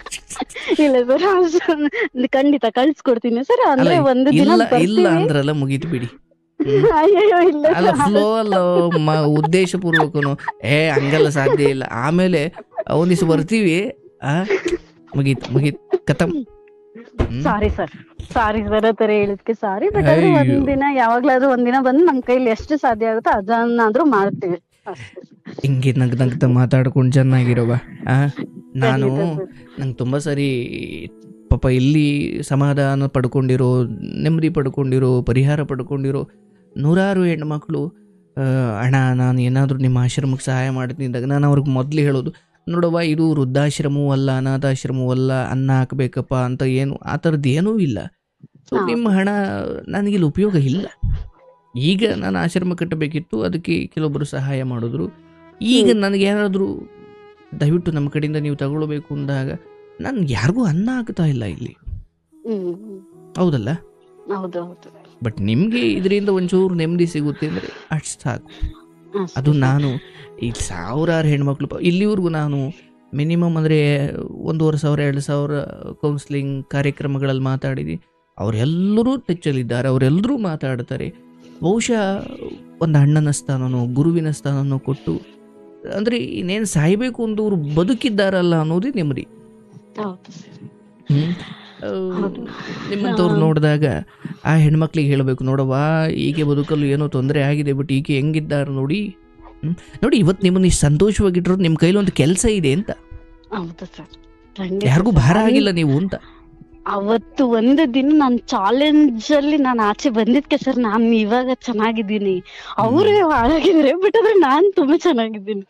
ಇಲ್ಲ ಸರ್ ಅಷ್ಟೊಂದು ಖಂಡಿತ ಕಳ್ಸ್ಕೊಡ್ತೀನಿ ಸರ್ ಅಂದ್ರೆ ಅಲ್ಲ, ಒಂದು ದಿನ ಇಲ್ಲ ಇಲ್ಲ ಬರ್ತೀನಿ ಅಂದ್ರಲ್ಲ ಮುಗೀತು ಬಿಡಿ ಹ್ಮ್. ಅಯ್ಯಯ್ಯೋ ಇಲ್ಲ ಅಲ್ಲ sir. ಫ್ಲೋ ಅಲ್ಲ ಮ ಉದ್ದೇಶ ಪೂರ್ವಕನು ಏ ಹಂಗಲ್ಲ ಸಾಧ್ಯ ಇಲ್ಲ ಆಮೇಲೆ ಅವನಿಸ್ ಬರ್ತೀವಿ ಆ ಮುಗೀತ್ ಮುಗೀತ್ ಕತಮ್ ಹ್ಮ್. ಸಾರಿ ಸರ್ ಸಾರಿ ಸರ್ ಆತರ ಹೇಳಿದ್ಕೆ ಸಾರಿ ಬಟ್ ಆದ್ರೆ ಅಯ್ಯೋ. ಒಂದಿನ ಯಾವಾಗ್ಲಾದ್ರೂ ಒಂದಿನ ಬಂದು ನಮ್ ಕೈಲಿ ಎಷ್ಟು ಸಾಧ್ಯ ಆಗುತ್ತೋ ಅದನ್ನಾದ್ರೂ ಮಾಡ್ತೀವಿ ಅಷ್ಟೇ sir. ಹಿಂಗೆ ನಗ್ ನಗ್ತ ಮಾತಾಡ್ಕೊಂಡು ಚೆನ್ನಾಗಿರೋವ ಆ ನಾನು ಖಂಡಿತ sir. ನಂಗೆ ತುಂಬ ಸರಿ ಪಾಪ ಇಲ್ಲಿ ಸಮಾಧಾನ ಪಡ್ಕೊಂಡಿರೋ ನೆಮ್ಮದಿ ಪಡ್ಕೊಂಡಿರೋ ಪರಿಹಾರ ಪಡ್ಕೊಂಡಿರೋ ನೂರಾರು ಹೆಣ್ಮಕ್ಳು ಆ, ಅಣ್ಣ ನಾನು ಏನಾದರೂ ನಿಮ್ಮ ಆಶ್ರಮಕ್ಕೆ ಸಹಾಯ ಮಾಡ್ತೀನಿ ಅಂದಾಗ ನಾನು ಅವ್ರಿಗೆ ಮೊದಲು ಹೇಳೋದು ನೋಡವ್ವ ಇದು ವೃದ್ಧಾಶ್ರಮವೂ ಅಲ್ಲ ಅನಾಥಾಶ್ರಮವೂ ಅಲ್ಲ ಅನ್ನ ಹಾಕಬೇಕಪ್ಪ ಅಂತ ಏನು ಆ ಥರದ್ದು ಏನೂ ಇಲ್ಲ ಸೊ ಹಾ. ನಿಮ್ಮ ಹಣ ನನಗಿಲ್ಲಿ ಉಪಯೋಗ ಇಲ್ಲ ಈಗ ನಾನು ಆಶ್ರಮ ಕಟ್ಟಬೇಕಿತ್ತು ಅದಕ್ಕೆ ಕೆಲವೊಬ್ಬರು ಸಹಾಯ ಮಾಡಿದ್ರು ಈಗ ನನಗೆ ಯಾರಾದರೂ ದಯವಿಟ್ಟು ನಮ್ಮ ಕಡೆಯಿಂದ ನೀವು ತಗೊಳ್ಬೇಕು ಅಂದಾಗ ನಾನು ಯಾರಿಗೂ ಅನ್ನ ಹಾಕ್ತಾ ಇಲ್ಲ ಇಲ್ಲಿ ಹ್ಮ್ ಹ್ಮ್. ಹೌದಲ್ಲ ಹೌದು ಹೌದು ಬಟ್ ನಿಮಗೆ ಇದರಿಂದ ಒಂಚೂರು ನೆಮ್ಮದಿ ಸಿಗುತ್ತೆ ಅಂದರೆ ಅಷ್ಟು ಸಾಕು ಅಷ್ಟೇ ಅದು sir. ನಾನು ಈ ಸಾವಿರಾರು ಹೆಣ್ಮಕ್ಳು ಪ- ಇಲ್ಲಿವರೆಗೂ ನಾನು ಮಿನಿಮಮ್ ಅಂದರೆ ಒಂದೂವರೆ ಸಾವಿರ ಎರಡು ಸಾವಿರ ಕೌನ್ಸ್ಲಿಂಗ್ ಕಾರ್ಯಕ್ರಮಗಳಲ್ಲಿ ಮಾತಾಡಿದ್ವಿ ಅವರೆಲ್ಲರೂ ಟಚ್ಚಲ್ಲಿದ್ದಾರೆ ಅವರೆಲ್ಲರೂ ಮಾತಾಡ್ತಾರೆ ಬಹುಶಃ ಒಂದು ಅಣ್ಣನ ಸ್ಥಾನನೋ ಗುರುವಿನ ಸ್ಥಾನನೋ ಕೊಟ್ಟು ಅಂದರೆ ಇನ್ನೇನು ಸಾಯಬೇಕು ಅಂದವರು ಬದುಕಿದ್ದಾರಲ್ಲ ಅನ್ನೋದೇ ನೆಮ್ಮದಿ ಹೌದು sir. ಹ್ಮ್. ನಿಮ್ಮಂಥವ್ರು ನೋಡಿದಾಗ ಆ ಹೆಣ್ಮಕ್ಳಿಗೆ ಹೇಳಬೇಕು ನೋಡವ್ವ ಈಕೆ ಬದುಕಲು ಏನೋ ತೊಂದರೆ ಆಗಿದೆ ಬಟ್ ಈಕೆ ಹೆಂಗಿದ್ದಾರೆ ನೋಡಿ ಹ್ಮ್? ನೋಡಿ ಇವತ್ತು ನಿಮ್ಮನ್ನ ಇಷ್ಟು ಸಂತೋಷವಾಗಿಟ್ಟಿರೋದು ನಿಮ್ಮ ಕೈಲಿ ಒಂದು ಕೆಲಸ ಇದೆ ಅಂತ ಹೌದು ಸರ್ ಯಾರಿಗೂ ಭಾರ ಆಗಿಲ್ಲ ನೀವು ಅಂತ ಅವತ್ತು ಒಂದು ದಿನ ನಾನ್ ಚಾಲೆಂಜ್ ಅಲ್ಲಿ ನಾನು ಆಚೆ ಬಂದಿದ್ಕೆ ಸರ್ ನಾನ್ ಇವಾಗ ಚೆನ್ನಾಗಿದ್ದೀನಿ ಅವ್ರೇ ಹಾಳಾಗಿದ್ರೆ ಬಟ್ ಆದ್ರೆ ನಾನ್ ತುಂಬಾ ಚೆನ್ನಾಗಿದ್ದೀನಿ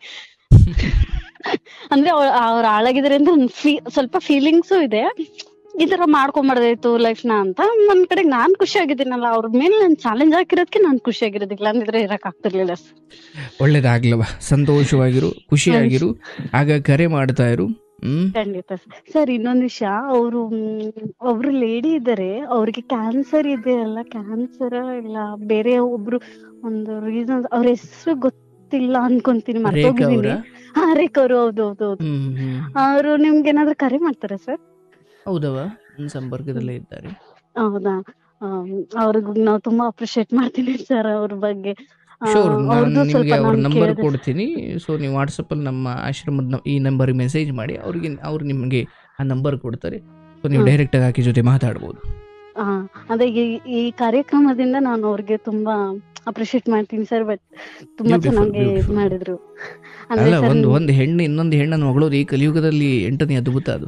ಅಂದ್ರೆ ಅವ್ರ ಅವ್ರ ಹಾಳಾಗಿದ್ರೆ ಅಂತ ನನ್ ಫೀ ಸ್ವಲ್ಪ ಫೀಲಿಂಗ್ಸು ಇದೆ ಈ ತರ ಮಾಡ್ಕೊಂಬಾರ್ದಾಯ್ತು ಲೈಫ್ ನ ಅಂತ ಒಂದ್ ಕಡೆ ನಾನ್ ಖುಷಿ ಆಗಿದ್ದೀನಲ್ಲ ಅವ್ರ ಮೇಲೆ ನಾನ್ ಚಾಲೆಂಜ್ ಹಾಕಿರೋದಕ್ಕೆ ನಾನ್ ಖುಷಿ ಆಗಿರೋದಿಲ್ಲ ಅಂದಿದ್ರೆ ಇರಕ್ ಆಗ್ತಿರ್ಲಿಲ್ಲ ಸರ್ ಒಳ್ಳೇದಾಗ್ಲವ ಸಂತೋಷವಾಗಿರು ಖುಷಿಯಾಗಿರು ಆಗ ಕರೆ ಮಾಡ್ತಾ ಇರು ಹ್ಮ್ ಖಂಡಿತ ಸರ್ ಇನ್ನೊಂದ್ ವಿಷಯ ಅವರು ಒಬ್ರು ಲೇಡಿ ಇದ್ದಾರೆ ಅವ್ರಿಗೆ ಕ್ಯಾನ್ಸರ್ ಇದೆ ಅಲ್ಲ ಕ್ಯಾನ್ಸರ್ ಇಲ್ಲ ಬೇರೆ ಒಬ್ರು ಒಂದು ರೀಸನ್ ಅವ್ರ ಹೆಸರು ಗೊತ್ತಿಲ್ಲ ಅನ್ಕೊಂತೀನಿ ರೇಖಾ ಮರ್ತೋಗಿದ್ದೀನಿ ಅವರ ಹಾ ರೇಖಾ ಅವರು ಹೌದು ಹೌದು ಹೌದು ಹ್ಮ್ ಹ್ಮ್ ಅವರು ನಿಮ್ಗೆ ಏನಾದ್ರು ಕರೆ ಮಾಡ್ತಾರಾ ಸರ್ ಹೌದವ ನನ್ನ ಸಂಪರ್ಕದಲ್ಲೇ ಇದ್ದಾರೆ ಹೌದಾ ಅವ್ರಿಗೆ ನಾವು ತುಂಬಾ ಅಪ್ರಿಶಿಯೇಟ್ ಮಾಡ್ತೀನಿ ಸರ್ ಅವ್ರ ಬಗ್ಗೆ ಆ, ಶೋರ್ ನಾನು ಅವ್ರ್ದು ನಿಮಗೆ ಸ್ವಲ್ಪ ಅವ್ರ ನಾನ್ ನಂಬರ್ ಕೇಳ್ದೆ. ಕೊಡ್ತೀನಿ ಸೊ ನೀವು ವಾಟ್ಸಪ್ಪಲ್ಲಿ ನಮ್ಮ ಆಶ್ರಮದ ನ- ಈ ನಂಬರ್ಗೆ ಮೆಸೇಜ್ ಮಾಡಿ ಅವ್ರಿಗೆ ಅವ್ರು ನಿಮಗೆ ಆ ನಂಬರ್ ಕೊಡ್ತಾರೆ ಸೊ ನೀವು ಹ್ಮ್. ಡೈರೆಕ್ಟಾಗಿ ಆಕೆ ಜೊತೆ ಮಾತಾಡ್ಬೋದು ಆ, ಅದೇ ಈ- ಈ ಕಾರ್ಯಕ್ರಮದಿಂದ ನಾನು ಅವ್ರಿಗೆ ತುಂಬಾ ಅಪ್ರಿಶಿಯೇಟ್ ಮಾಡ್ತೀನಿ ಸರ್ ಬಟ್ ತುಂಬಾ Beautiful, ಚೆನ್ನಾಗಿ ಇದ್ beautiful. ಮಾಡಿದ್ರು ಅಂದ್ರೆ ಅಲ್ಲ sir, ಒಂದು ಒಂದು ಹೆಣ್ಣು ಇನ್ನೊಂದು ಹೆಣ್ಣನ್ನು ಮಗಳೋದು ಈ ಕಲಿಯುಗದಲ್ಲಿ ಎಂಟನೇ ಅದ್ಭುತ ಅದು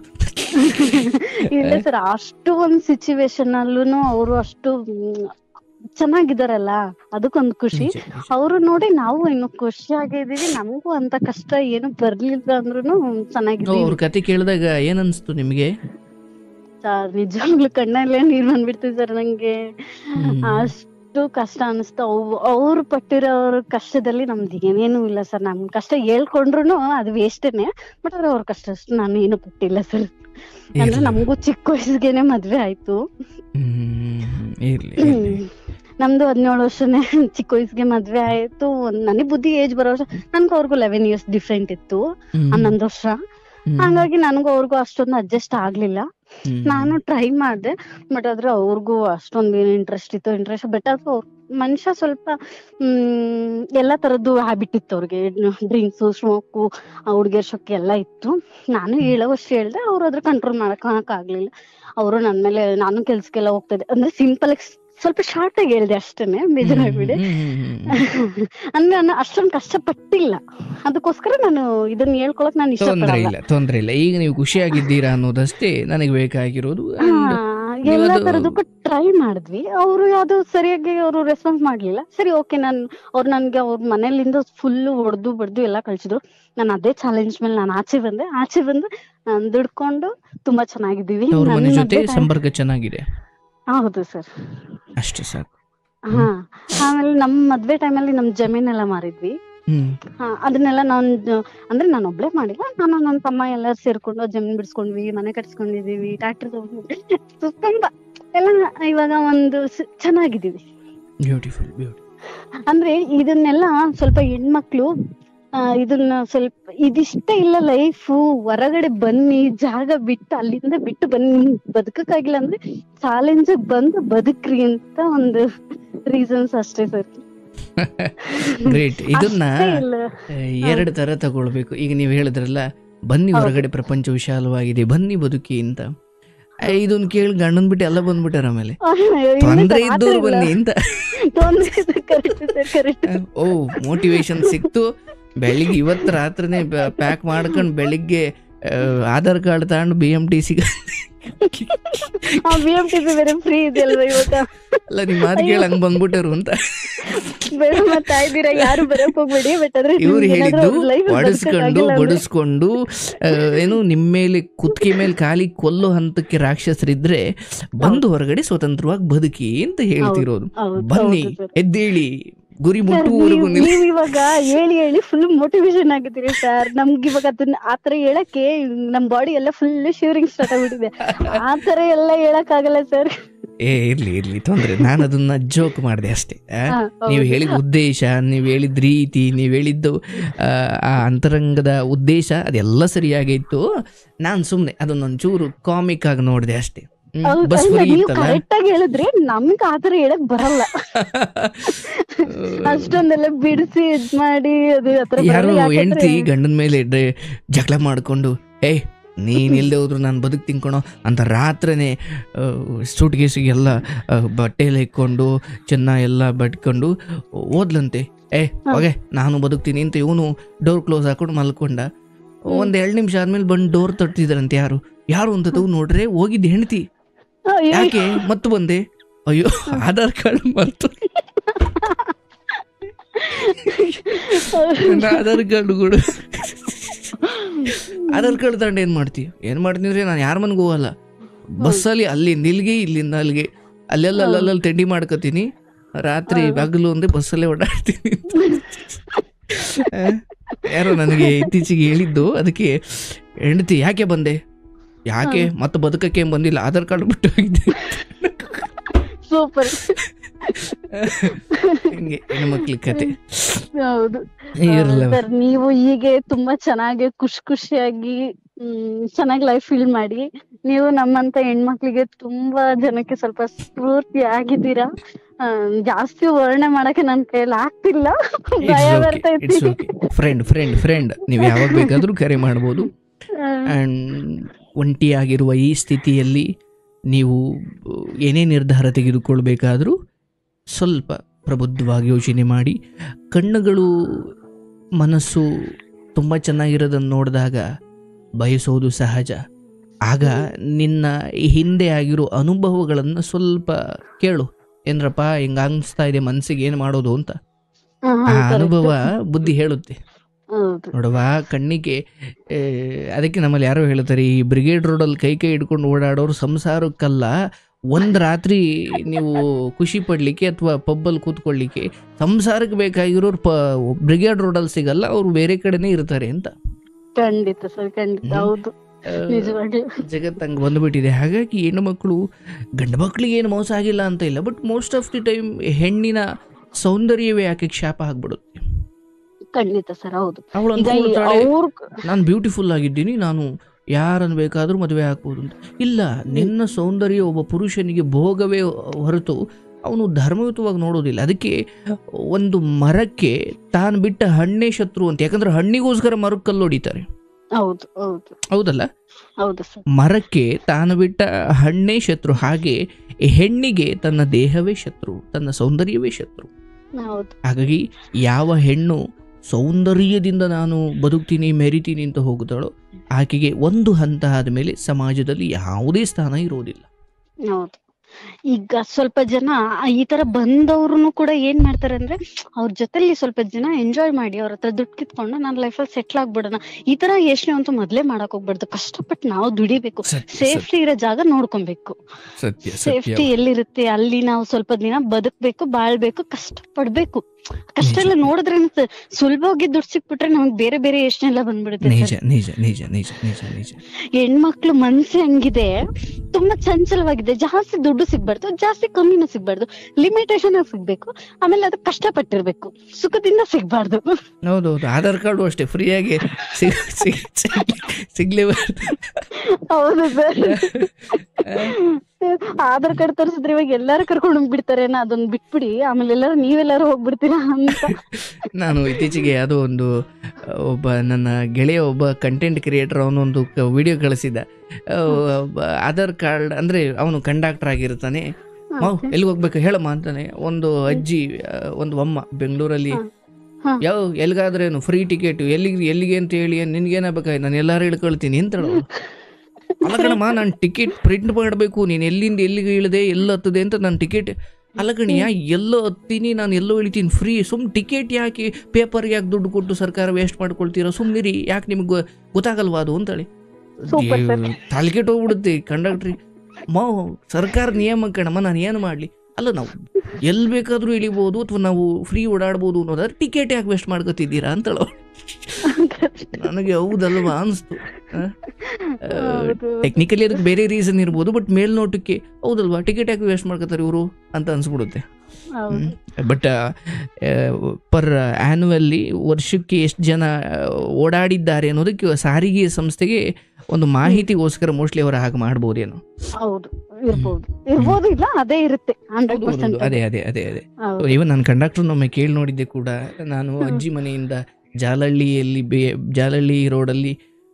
ಇಲ್ಲ ಸರ್ ಅಷ್ಟು ಒಂದ್ ಸಿಚುವೇಶನ್ ಅಲ್ಲೂ ಅವರು ಅಷ್ಟು ಮ್, ಚೆನ್ನಾಗಿದಾರಲ್ಲ ಅದಕ್ಕೊಂದು ಖುಷಿ ನಿಜ, ನಿಜ. ಅವರು ನೋಡಿ ನಾವು ಇನ್ನು ಖುಷಿಯಾಗಿದೀವಿ ನಮಗೂ ಅಂತ ಕಷ್ಟ ಏನು ಬರ್ಲಿಲ್ಲ ಅಂದ್ರೂ ಓ, ಚೆನ್ನಾಗಿದ್ದೀವಿ ಅವ್ರ ಕತೆ ಕೇಳಿದಾಗ ಏನನ್ಸ್ತು ನಿಮಗೆ ಸರ್ ನಿಜವಾಗ್ಲೂ ಕಣ್ಣಲ್ಲೇ ನೀರ್ ಬಂದ್ಬಿಡ್ತೀವಿ ಸರ್ ನಂಗೆ ಹ್ಮ್. ಅಷ್ಟು ಕಷ್ಟ ಅನಿಸ್ತು ಅವ್ರು ಪಟ್ಟಿರೋ ಅವ್ರ ಕಷ್ಟದಲ್ಲಿ ನಮ್ದು ಏನೇನು ಇಲ್ಲ ಸರ್ ನಮ್ ಕಷ್ಟ ಹೇಳ್ಕೊಂಡ್ರು ಅದು ವೇಸ್ಟೇನೆ ಬಟ್ ಆದ್ರೆ ಅವ್ರ ಕಷ್ಟ ಅಷ್ಟು ನಾನು ಏನು ಪಟ್ಟಿಲ್ಲ ಸರ್ ಅಂದ್ರೆ ಇರ್ಲಿ. ನಮಗೂ ಚಿಕ್ಕ ವಯಸ್ಸಿಗೆನೆ ಮದ್ವೆ ಆಯ್ತು ಹ್ಮ್, ಇರ್ಲಿ ಇರ್ಲಿ. ನಮ್ದು ಹದಿನೇಳು ವರ್ಷನೇ ಚಿಕ್ಕ ವಯಸ್ಸಿಗೆ ಮದ್ವೆ ಆಯ್ತು ಒಂದ್ ನನಗ್ ಬುದ್ಧಿ ಏಜ್ ಬರೋ ವರ್ಷ ನನ್ಗೂ ಅವ್ರಿಗೂ ಲೆವೆನ್ ಇಯರ್ಸ್ ಡಿಫ್ರೆಂಟ್ ಇತ್ತು ಹ್ಮ್. ಹನ್ನೊಂದು ವರ್ಷ ಹ್ಮ್. ಹಂಗಾಗಿ ನನಗೂ ಅವ್ರಿಗೂ ಅಷ್ಟೊಂದು ಅಡ್ಜಸ್ಟ್ ಆಗ್ಲಿಲ್ಲ ಹ್ಮ್. ನಾನು ಟ್ರೈ ಮಾಡ್ದೆ ಬಟ್ ಆದ್ರೆ ಅವ್ರಿಗೂ ಅಷ್ಟೊಂದು ಏನು ಇಂಟ್ರೆಸ್ಟ್ ಇತ್ತು ಇಂಟ್ರೆಸ್ಟ್ ಬಟ್ ಅದು ಅವ್ರ್- ಮನುಷ್ಯ ಸ್ವಲ್ಪ ಹ್ಮ್ ಎಲ್ಲಾ ತರದ್ದು ಹ್ಯಾಬಿಟ್ ಇತ್ತು ಅವ್ರಿಗೆ ಡ್ರಿಂಕ್ಸ್ ಸ್ಮೋಕು ಹುಡ್ಗಿಯರ್ ಶೊಕ್ಕೆ ಎಲ್ಲ ಇತ್ತು ನಾನು ಹೇಳೋವಷ್ಟು ಹೇಳ್ದೆ ಅವ್ರು ಅದ್ರ ಕಂಟ್ರೋಲ್ ಮಾಡಕ್ ಆಗ್ಲಿಲ್ಲ ಅವರು ನನ್ ಮೇಲೆ ನಾನು ಕೆಲ್ಸಕ್ಕೆಲ್ಲ ಹೋಗ್ತಾ ಇದ್ದೆ ಅಂದ್ರೆ ಸಿಂಪಲ್ ಸ್ವಲ್ಪ ಶಾರ್ಟ್ ಆಗಿ ಹೇಳ್ದೆ ಅಷ್ಟೇನೆ ಬೇಜಾರಾಗ್ಬಿಡಿ ಹ್ಮ್, ಹ್ಮ್, ಹ್ಮ್, ಹ್ಮ್. ಅಂದ್ರೆ ನಾನು ಅಷ್ಟೊಂದು ಕಷ್ಟ ಪಟ್ಟಿಲ್ಲ ಅದಕ್ಕೋಸ್ಕರ ನಾನು ಇದನ್ನ ಹೇಳ್ಕೊಳಕ್ ನಾನು ತೊಂದ್ರೆ ಇಷ್ಟಪಡಲ್ಲ ಇಲ್ಲ ತೊಂದ್ರೆ ಇಲ್ಲ ಈಗ ನೀವು ಖುಷಿಯಾಗಿದ್ದೀರಾ ಅನ್ನೋದಷ್ಟೇ ನನಗೆ ಬೇಕಾಗಿರೋದು ಹಾ, And ಎಲ್ಲಾ ನೀವದು- ತರದಕ್ಕೂ ಟ್ರೈ ಮಾಡಿದ್ವಿ ಅವರು ಯಾವ್ದು ಸರಿಯಾಗಿ ಅವರು ರೆಸ್ಪಾನ್ಸ್ ಮಾಡ್ಲಿಲ್ಲ ಸರಿ ಓಕೆ ನಾನ್ ಅವ್ರು ನನ್ಗೆ ಅವ್ರ ಮನೇಲಿಂದ ಫುಲ್ ಹೊಡೆದು ಬಡ್ದು ಎಲ್ಲಾ ಕಳ್ಸಿದ್ರು ನಾನು ಅದೇ ಚಾಲೆಂಜ್ ಮೇಲೆ ನಾನು ಆಚೆ ಬಂದೆ ಆಚೆ ಬಂದು ನಾನ್ ದುಡ್ಕೊಂಡು ತುಂಬಾ ಚೆನ್ನಾಗಿದ್ದೀವಿ ಅವ್ರ ಮನೆ ನನ್ನ ಜೊತೆ ಮದ್ವೆ time- ಸಂಪರ್ಕ ಚೆನ್ನಾಗಿದೆ ಹೌದು ಸರ್ ಅಷ್ಟೇ ಸಾಕು ಹಾ ಆಮೇಲೆ ನಮ್ ಮದ್ವೆ ಟೈಮಲ್ಲಿ ನಮ್ ಜಮೀನೆಲ್ಲ ಮಾರಿದ್ವಿ ಹ್ಮ್ ಹಾ ಅದನ್ನೆಲ್ಲ ನಾನ್ ಅಂದ್ರೆ ನಾನು ಒಬ್ಳೆ ಮಾಡಿಲ್ಲ ನಾನು ನನ್ನ ತಮ್ಮ ಎಲ್ಲರೂ ಸೇರ್ಕೊಂಡು ಜಮೀನ್ ಬಿಡಿಸ್ಕೊಂಡ್ವಿ ಮನೆ ಕಟ್ಸ್ಕೊಂಡಿದೀವಿ ಟ್ರ್ಯಾಕ್ಟರ್ ತಗೊಂಡ್ವಿ ತುಂಬಾ ಎಲ್ಲ ಇವಾಗ ಒಂದು ಸ- ಚೆನ್ನಾಗಿದ್ದೀವಿ ಬ್ಯೂಟಿಫುಲ್ ಬ್ಯೂಟಿ ಅಂದ್ರೆ ಇದನ್ನೆಲ್ಲ ಸ್ವಲ್ಪ ಹೆಣ್ಮಕ್ಳು ಆ, ಇದನ್ನ ಸ್ವಲ್ಪ ಇದಿಷ್ಟ ಇಲ್ಲ ಲೈಫು ಹೊರಗಡೆ ಬನ್ನಿ ಜಾಗ ಬಿಟ್ಟು ಅಲ್ಲಿಂದ ಬಿಟ್ಟು ಬನ್ನಿ ಬದುಕಕ್ಕಾಗಿಲ್ಲ ಅಂದ್ರೆ ಚಾಲೆಂಜ್ ಬಂದು ಬದುಕ್ರಿ ಅಂತ ಒಂದು ರೀಸನ್ಸ್ ಅಷ್ಟೇ ಸರ್ ಗ್ರೇಟ್ ಇದನ್ನ ಇಲ್ಲ ಎರಡು ತರ ತಗೊಳ್ಬೇಕು ಈಗ ನೀವು ಹೇಳಿದ್ರಲ್ಲ ಬನ್ನಿ ಹೌದು. ಹೊರಗಡೆ ಪ್ರಪಂಚ ವಿಶಾಲವಾಗಿದೆ ಬನ್ನಿ ಬದುಕಿ ಅಂತ ಆ, ಇದನ್ನ ಕೇಳಿ ಗಂಡನ್ ಬಿಟ್ಟು ಎಲ್ಲ ಬಂದ್ಬಿಟ್ಟಾರ ಆಮೇಲೆ ತೊಂದ್ರೆ ಇದ್ದವ್ರು ಬನ್ನಿ ಅಂತ ಕರೆಕ್ಟ್ ಸರ್ ಕರೆಕ್ಟ್ ಓ ಮೋಟಿವೇಶನ್ ಸಿಕ್ತು ಬೆಳಿಗ್ಗೆ ಇವತ್ತು ರಾತ್ರಿನೇ ಪ್ಯಾಕ್ ಮಾಡ್ಕೊಂಡು ಬೆಳಿಗ್ಗೆ ಆ, ಆಧಾರ್ ಕಾರ್ಡ್ ತಗೊಂಡು ಬಿ ಎಂ ಟಿ ಸಿ ಆ ಬಿ ಎಂ ಟಿ ಬೇರೆ ಫ್ರೀ ಇದೆಯಲ್ವಾ ಇವಾಗ ಅಲ್ಲ ನಿಮ್ಮ ಮಾತು ಕೇಳಿ ಹಂಗ್ ಬಂದ್ಬಿಟ್ಟರು ಅಂತ ಬೇಡ ಮಾತಾ ಇದ್ದೀರಾ ಯಾರು ಬರಕ್ ಹೋಗ್ಬೇಡಿ ಬಟ್ ಆದ್ರೆ ಇವ್ರು ನಿಮ್ಗೆ ಏನಾದ್ರೂ ಹೇಳಿದ್ದು ಅವ್ರ life ಅಲ್ಲಿ ಬಡಿಸ್ಕೊಂಡು ಬದುಕಕ್ಕಾಗಿಲ್ಲ ಅಂದ್ರೆ- ಬಡಿಸ್ಕೊಂಡು ಆ, ಏನು ನಿಮ್ಮ ಮೇಲೆ ಕುತ್ತಿಗೆ ಮೇಲೆ ಕಾಲಿ ಕೊಲ್ಲೋ ಹಂತಕ್ಕೆ ರಾಕ್ಷಸರಿದ್ರೆ ಬಂದು ಹೊರಗಡೆ ಸ್ವತಂತ್ರವಾಗಿ ಬದುಕಿ ಅಂತ ಹೇಳ್ತಿರೋದು ಹೌದು, ಬನ್ನಿ ಹೌದು sir. ಎದ್ದೇಳಿ ಗುರಿ Sir, ಮುಟ್ಟುವವರೆಗೂ ನೀವ್- ನಿಲ್ ನೀವ್ ಇವಾಗ ಹೇಳಿ ಹೇಳಿ ಫುಲ್ ಮೋಟಿವೇಶನ್ ಆಗಿದ್ದೀರಿ ಸರ್ ನಮ್ಗೆ ಇವಾಗ ಅದನ್ನ ಆತರ ಹೇಳಕ್ಕೆ ನಮ್ ಬಾಡಿ ಎಲ್ಲ ಫುಲ್ ಶಿವರಿಂಗ್ ಸ್ಟಾರ್ಟ್ ಆಗ್ಬಿಟ್ಟಿದೆ ಆತರ ಎಲ್ಲ ಹೇಳಕ್ ಆಗಲ್ಲ ಸರ್ ಏ ಇರ್ಲಿ ಇರ್ಲಿ ತೊಂದ್ರೆ ನಾನು ಅದನ್ನ ಜೋಕ್ ಮಾಡಿದೆ ಅಷ್ಟೇ ಆ? ನೀವು ಹೇಳಿದ ಉದ್ದೇಶ ನೀವು ಹೇಳಿದ ರೀತಿ ನೀವು ಹೇಳಿದ್ದು ಆ, ಆ ಅಂತರಂಗದ ಉದ್ದೇಶ ಅದೆಲ್ಲ ಸರಿಯಾಗಿತ್ತು ನಾನು ಸುಮ್ಮನೆ ಅದನ್ನೊಂಚೂರು ಕಾಮಿಕ್ ಆಗಿ ನೋಡಿದೆ ಅಷ್ಟೇ ಹ್ಮ್, ಬಸ್ ಫ್ರೀ ನೀವು ಇತ್ತಲ್ಲ ಕರೆಕ್ಟ್ ಆಗಿ ಹೇಳಿದ್ರೆ ನಮ್ಗೆ ಆತರ ಹೇಳಕ್ ಬರಲ್ಲ ಅಷ್ಟೊಂದೆಲ್ಲ ಬಿಡಿಸಿ ಇದ್ ಮಾಡಿ ಅದು ಆತರ ಯಾರು ಬರಲ್ಲ. ಯಾಕಂದ್ರೆ- ಹೆಂಡತಿ ಗಂಡನ ಮೇಲೆ ಡ್ರೆ- ಜಗಳ ಮಾಡ್ಕೊಂಡು ಏಯ್ ನೀನು ಇಲ್ಲದೆ ಹೋದ್ರು ನಾನು ಬದುಕ್ತೀನಿ ಕಣೋ ಅಂತ ರಾತ್ರಿನೇ ಸೂಟ್ ಕೇಸಿಗೆಲ್ಲ ಬಟ್ಟೆ ಎಲ್ಲ ಇಕ್ಕೊಂಡು ಚೆನ್ನ ಎಲ್ಲ ಬಟ್ಕೊಂಡು ಓದ್ಲಂತೆ ಏ ಹೋಗೆ ನಾನು ಬದುಕ್ತೀನಿ ಅಂತ ಇವನು ಡೋರ್ ಕ್ಲೋಸ್ ಹಾಕೊಂಡು ಮಲ್ಕೊಂಡ ಒಂದು ಎರಡು ನಿಮಿಷ ಆದ್ಮೇಲೆ ಬಂದು ಡೋರ್ ತಟ್ಟಿದ್ರಂತೆ ಯಾರು ಯಾರು ಅಂತ ತಗೋ ನೋಡ್ರೆ ಹೋಗಿದ್ದು ಹೆಂಡತಿ ಅಯ್ಯೋ, ಯಾಕೆ ಮತ್ತು ಬಂದೆ ಅಯ್ಯೋ ಆಧಾರ್ ಕಾರ್ಡ್ ಮರ್ತು ನನ್ನ ಆಧಾರ್ ಕಾರ್ಡ್ ಕೊಡು ಆಧಾರ್ ಕಾರ್ಡ್ ತಗೊಂಡು ಏನು ಮಾಡ್ತೀವಿ ಏನು ಮಾಡ್ತೀನಿ ಅಂದ್ರೆ ನಾನು ಯಾರ ಮನೆಗೂ ಹೋಗಲ್ಲ ಬಸ್ಸಲ್ಲಿ ಅಲ್ಲಿ ನಿಲ್ಗೆ ಇಲ್ಲಿಂದ ಅಲ್ಲಿಗೆ ಅಲ್ಲೆಲ್ಲ ಅಲ್ಲಲ್ಲಿ ತಿಂಡಿ ಮಾಡ್ಕೋತೀನಿ ರಾತ್ರಿ ಬಾಗಿಲು ಒಂದೇ ಬಸ್ಸಲ್ಲೇ ಓಡಾಡ್ತೀನಿ ಆ, ಯಾರೋ ನನಗೆ ಇತ್ತೀಚೆಗೆ ಹೇಳಿದ್ದು ಅದಕ್ಕೆ ಹೆಂಡತಿ ಯಾಕೆ ಬಂದೆ ಯಾಕೆ ಮತ್ತೆ ಬದುಕಕ್ಕೆ ಏನ್ ಬಂದಿಲ್ಲ ಆಧಾರ್ ಕಾರ್ಡ್ ಬಿಟ್ಟು ಹೋಗಿದ್ದೆ ಸೂಪರ್ ಹಿಂಗೆ ಹೆಣ್ಮಕ್ಳ ಕತೆ ಹೌದು ಇರ್ಲ ಸರ್ ನೀವು ಹೀಗೆ ತುಂಬಾ ಚೆನ್ನಾಗಿ ಖುಷಿ ಖುಷಿಯಾಗಿ ಹ್ಮ್ ಚೆನ್ನಾಗಿ ಲೈಫ್ ಫೀಲ್ ಮಾಡಿ ನೀವು ನಮ್ಮಂತ ಹೆಣ್ಮಕ್ಳಿಗೆ ತುಂಬಾ ಜನಕ್ಕೆ ಸ್ವಲ್ಪ ಸ್ಫೂರ್ತಿ ಆಗಿದ್ದೀರಾ ಆ, ಜಾಸ್ತಿ ವರ್ಣನೆ ಮಾಡಕ್ಕೆ ನನ್ ಕೈಯಲ್ಲಿ ಆಗ್ತಿಲ್ಲ ಭಯ ಬರ್ತಾ it's okay friend friend friend ನೀವು ಯಾವಾಗ ಬೇಕಾದ್ರೂ ಕರೆ ಮಾಡ್ಬೋದು ಆ್ಯಂಡ್ ಒಂಟಿಯಾಗಿರುವ ಈ ಸ್ಥಿತಿಯಲ್ಲಿ ನೀವು ಏನೇ ನಿರ್ಧಾರ ತೆಗೆದುಕೊಳ್ಬೇಕಾದ್ರೂ ಸ್ವಲ್ಪ ಪ್ರಬುದ್ಧವಾಗಿ ಯೋಚನೆ ಮಾಡಿ ಕಣ್ಣುಗಳು ಮನಸ್ಸು ತುಂಬ ಚೆನ್ನಾಗಿರೋದನ್ನು ನೋಡಿದಾಗ ಬಯಸೋದು ಸಹಜ ಆಗ ನಿನ್ನ ಹಿಂದೆ ಆಗಿರೋ ಅನುಭವಗಳನ್ನು ಸ್ವಲ್ಪ ಕೇಳು ಏನ್ರಪ್ಪ ಹಿಂಗೆ ಅನಿಸ್ತಾ ಇದೆ ಮನಸ್ಸಿಗೆ ಏನು ಮಾಡೋದು ಅಂತ ಆ ಅನುಭವ ಬುದ್ಧಿ ಹೇಳುತ್ತೆ ಹೌದು ನೋಡವಾ ಕಣ್ಣಿಗೆ ಏ, ಅದಕ್ಕೆ ನಮ್ಮಲ್ಲಿ ಯಾರೋ ಹೇಳ್ತಾರೆ ಈ ಬ್ರಿಗೇಡ್ ರೋಡಲ್ಲಿ ಕೈ ಕೈ ಹಿಡ್ಕೊಂಡು ಓಡಾಡೋರು ಸಂಸಾರಕ್ಕಲ್ಲ ಒಂದು ರಾತ್ರಿ ನೀವು ಖುಷಿ ಪಡ್ಲಿಕ್ಕೆ ಅಥವಾ ಪಬ್ಬಲ್ಲಿ ಕೂತ್ಕೊಳ್ಳಿಕ್ಕೆ ಸಂಸಾರಕ್ಕೆ ಬೇಕಾಗಿರೋರು ಪ ಬ್ರಿಗೇಡ್ ರೋಡಲ್ಲಿ ಸಿಗಲ್ಲ ಅವ್ರು ಬೇರೆ ಕಡೆನೇ ಇರ್ತಾರೆ ಅಂತ ಖಂಡಿತ ಸರ್ ಖಂಡಿತ ಹ್ಮ್. ಹೌದು ಆ, ನಿಜವಾಗ್ಲೂ ಜಗತ್ತು ಹಂಗೆ ಬಂದುಬಿಟ್ಟಿದೆ ಹಾಗಾಗಿ ಹೆಣ್ಣು ಮಕ್ಕಳು ಗಂಡು ಮಕ್ಕಳಿಗೆ ಏನು ಮೋಸ ಆಗಿಲ್ಲ ಅಂತ ಇಲ್ಲ but most of the time ಹೆಣ್ಣಿನ ಸೌಂದರ್ಯವೇ ಯಾಕೆ ಶಾಪ ಆಗ್ಬಿಡುತ್ತೆ ಖಂಡಿತ ಸರ್ ಹೌದು ಅವಳು ಈಗ ಈ ಅನ್ಕೊಳ್ತಾಳೆ ಅವ್ರ್ ನಾನು ಬ್ಯೂಟಿಫುಲ್ ಆಗಿದ್ದೀನಿ ನಾನು ಯಾರನ್ನು ಬೇಕಾದರೂ ಮದುವೆ ಆಗ್ಬೋದು ಅಂತ ಇಲ್ಲ ನಿನ್ನ ಸೌಂದರ್ಯ ಒಬ್ಬ ಪುರುಷನಿಗೆ ಭೋಗವೇ ಹೊರತು ಅವನು ಧರ್ಮಯುತವಾಗಿ ನೋಡೋದಿಲ್ಲ ಅದಕ್ಕೆ ಒಂದು ಮರಕ್ಕೆ ತಾನು ಬಿಟ್ಟ ಹಣ್ಣೇ ಶತ್ರು ಅಂತ ಯಾಕಂದ್ರೆ ಹಣ್ಣಿಗೋಸ್ಕರ ಮರಕ್ಕೆ ಕಲ್ಲು ಹೊಡಿತಾರೆ ಹೌದು ಹೌದು ಹೌದಲ್ಲ ಹೌದು ಸರ್ ಮರಕ್ಕೆ ತಾನು ಬಿಟ್ಟ ಹಣ್ಣೇ ಶತ್ರು ಹಾಗೆ ಹೆಣ್ಣಿಗೆ ತನ್ನ ದೇಹವೇ ಶತ್ರು ತನ್ನ ಸೌಂದರ್ಯವೇ ಶತ್ರು ಹೌದು ಹಾಗಾಗಿ ಯಾವ ಹೆಣ್ಣು ಸೌಂದರ್ಯದಿಂದ ನಾನು ಬದುಕ್ತೀನಿ ಮೆರಿತೀನಿ ಅಂತ ಹೋಗುತ್ತಾಳೋ ಆಕೆಗೆ ಒಂದು ಹಂತ ಆದಮೇಲೆ ಸಮಾಜದಲ್ಲಿ ಯಾವುದೇ ಸ್ಥಾನ ಇರೋದಿಲ್ಲ ಹೌದು ಈಗ ಸ್ವಲ್ಪ ಜನ ಆ ಈ ತರ ಬಂದವ್ರು ಕೂಡ ಏನ್ ಮಾಡ್ತಾರೆ ಅಂದ್ರೆ ಅವ್ರ ಜೊತೆಲಿ ಸ್ವಲ್ಪ ಜನ ಎಂಜಾಯ್ ಮಾಡಿ ಅವ್ರ ಹತ್ರ ದುಡ್ಡು ಕಿತ್ಕೊಂಡು ನಾನ್ ಲೈಫಲ್ಲಿ ಸೆಟ್ಲ್ ಆಗ್ಬಿಡೋಣ ಈ ತರ ಯೋಚನೆ ಅಂತೂ ಮೊದ್ಲೇ ಮಾಡಕ್ ಹೋಗ್ಬಾರ್ದು ಕಷ್ಟಪಟ್ಟು ನಾವು ದುಡಿಬೇಕು ಸೇಫ್ಟಿ ಇರೋ ಜಾಗ ನೋಡ್ಕೊಬೇಕು ಸತ್ಯ ಸೇಫ್ಟಿ ಎಲ್ಲಿರುತ್ತೆ ಅಲ್ಲಿ ನಾವು ಸ್ವಲ್ಪ ದಿನ ಬದುಕ್ಬೇಕು ಬಾಳ್ಬೇಕು ಕಷ್ಟ ಪಡ್ಬೇಕು ಕಷ್ಟ ಎಲ್ಲ ನೋಡಿದ್ರೆ ಅನ್ಸುತ್ತೆ, ಸುಲಭವಾಗಿ ದುಡ್ಡು ಸಿಕ್ಬಿಟ್ರೆ ನಮಗ್ ಬೇರೆ ಬೇರೆ ಯೋಚನೆ ಎಲ್ಲ ಬಂದ್ಬಿಡುತ್ತೆ ನಿಜ ಸರ್ ನಿಜ ನಿಜ ನಿಜ ನಿಜ ನಿಜ ಹೆಣ್ಮಕ್ಳು ಮನ್ಸು ಹಂಗಿದೆ ತುಂಬಾ ಚಂಚಲವಾಗಿದೆ ಜಾಸ್ತಿ ದುಡ್ಡು ಸಿಗ್ಬಾರ್ದು ಜಾಸ್ತಿ ಕಮ್ಮಿನೂ ಸಿಗ್ಬಾರ್ದು ಲಿಮಿಟೇಷನ್ ಸಿಗ್ಬೇಕು ಆಮೇಲೆ ಅದು ಕಷ್ಟಪಟ್ಟಿರ್ಬೇಕು ಸುಖದಿಂದ ಸಿಗ್ಬಾರ್ದು ಹೌದೌದು ಆಧಾರ್ ಕಾರ್ಡು ಅಷ್ಟೇ ಫ್ರೀಯಾಗಿ ಸಿಗ್ ಸಿಗ್ ಸಿಗ್ಲೇಬಾರ್ದು ಹೌದು ಸರ್ ಆಧಾರ್ ಕಾರ್ಡ್ ತೋರಿಸಿದ್ರೆ ಇವಾಗ ಎಲ್ಲಾರು ಕರ್ಕೊಂಡು ಹೋಗ್ಬಿಡ್ತಾರೆ ಅದೊಂದ್ ಬಿಟ್ಬಿಡಿ ಆಮೇಲೆ ಎಲ್ಲಾರು ನೀವೆಲ್ಲಾರು ಹೋಗ್ಬಿಡ್ತೀರಾ ಅಂತ ನಾನು ಇತ್ತೀಚೆಗೆ ಯಾವುದೋ ಒಂದು ಆ, ಒಬ್ಬ ನನ್ನ ಗೆಳೆಯ ಒಬ್ಬ ಕಂಟೆಂಟ್ ಕ್ರಿಯೇಟರ್ ಅವನೊಂದು ವಿಡಿಯೋ ಕಳಿಸಿದ್ದ ಆ, ಒಬ್ಬ ಆಧಾರ್ ಕಾರ್ಡ್ ಅಂದರೆ ಅವನು ಕಂಡಕ್ಟರ್ ಆಗಿರ್ತಾನೆ ಮಾವು ಎಲ್ಲಿಗೆ ಹೋಗ್ಬೇಕು ಹೇಳಮ್ಮ ಅಂತಾನೆ ಒಂದು ಅಜ್ಜಿ ಆ, ಒಂದು ಅಮ್ಮ ಬೆಂಗಳೂರಲ್ಲಿ ಹಾ. ಯಾವ ಎಲ್ಲಿಗಾದ್ರೇನು ಫ್ರೀ ಟಿಕೆಟ್ ಎಲ್ಲಿಗೆ ಎಲ್ಲಿಗೆ ಅಂತ ಹೇಳಿ ನಿನ್ಗೇನಾಗಬೇಕಾಗಿ ನಾನು ಎಲ್ಲಾರು ಇಳ್ಕೊಳ್ತೀನಿ ಅಂತ ಹೇಳೋಳು. ಅಲ್ಲ ಕಣಮ್ಮ ನಾನು ಟಿಕೆಟ್ ಪ್ರಿಂಟ್ ಮಾಡಬೇಕು ನೀನು ಎಲ್ಲಿಂದ ಎಲ್ಲಿಗೆ ಇಳಿದೆ ಎಲ್ಲ ಹತ್ತದೆ ಅಂತ ನಾನು ಟಿಕೆಟ್ ಅಲ್ಲ ಕಣಿಯ ಎಲ್ಲೋ ಹತ್ತೀನಿ ನಾನು ಎಲ್ಲೋ ಇಳಿತೀನಿ ಫ್ರೀ ಸುಮ್ ಟಿಕೆಟ್ ಯಾಕೆ ಪೇಪರ್ ಯಾಕೆ ದುಡ್ಡು ಕೊಟ್ಟು ಸರ್ಕಾರ ವೇಸ್ಟ್ ಮಾಡ್ಕೊಳ್ತೀರಾ ಸುಮ್ಮನಿರಿ ಯಾಕೆ ನಿಮ್ಗೆ ಗೊತ್ತಾಗಲ್ವಾ ಅದು ಅಂತೇಳಿ Super, sir. ತಾಲ್ಕೆಟ್ ಹೋಗ್ಬಿಡುತ್ತೆ ಕಂಡಕ್ಟ್ರಿ ಮಾ ಸರ್ಕಾರ ನಿಯಮ ಕಣಮ್ಮ ನಾನು ಏನು ಮಾಡಲಿ ಅಲ್ಲ ನಾವು ಎಲ್ಲಿ ಬೇಕಾದರೂ ಇಳಿಬೋದು ಅಥವಾ ನಾವು ಫ್ರೀ ಓಡಾಡ್ಬೋದು ಅನ್ನೋದಾದ್ರೆ ಟಿಕೆಟ್ ಯಾಕೆ ವೇಸ್ಟ್ ಮಾಡ್ಕೊತಿದ್ದೀರಾ ಅಂತೇಳೋ ನನಗೆ ಹೌದಲ್ವಾ ಅನಿಸ್ತು ಹೌದು. ಟೆಕ್ನಿಕಲಿ ಅದಕ್ಕೆ ಬೇರೆ ರೀಸನ್ ಇರ್ಬೋದು ಬಟ್ ಮೇಲ್ನೋಟಕ್ಕೆ ಹೌದಲ್ವಾ ಟಿಕೆಟ್ ಯಾಕೆ ವೇಸ್ಟ್ ಮಾಡ್ಕೋತಾರೆ ಇವರು ಅಂತ ಅನ್ಸ್ಬಿಡುತ್ತೆ ಹೌದು ಬಟ್ ಪರ್ ಆ್ಯನುವಲ್ಲಿ ವರ್ಷಕ್ಕೆ ಎಷ್ಟು ಜನ ಆ, ಓಡಾಡಿದ್ದಾರೆ ಅನ್ನೋದಕ್ಕೆ ಸಾರಿಗೆ ಸಂಸ್ಥೆಗೆ ಒಂದು ಮಾಹಿತಿಗೋಸ್ಕರ ಮೋಸ್ಟ್ಲಿ ಅವರು ಹಾಗೆ ಮಾಡ್ಬೋದೇನೋ ಹೌದು ಇರ್ಬೋದು ಇರ್ಬೋದು ಇಲ್ಲ ಅದೇ ಇರುತ್ತೆ ಹಂಡ್ರೆಡ್ ಹೌದು, ಹೌದು, ಪರ್ಸೆಂಟ್ ಅದೇ ಅದೇ ಅದೇ ಅದೇ ಹೌದು ಇವನ್ ನಾನು ಕಂಡಕ್ಟರ್ ಒಮ್ಮೆ ಕೇಳಿ ನೋಡಿದ್ದೆ ಕೂಡ ನಾನು ಅಜ್ಜಿ ಮನೆಯಿಂದ ಜಾಲಹಳ್ಳಿಯಲ್ಲಿ ಬೇ ಜಾಲಹಳ್ಳಿ ರೋಡಲ್ಲಿ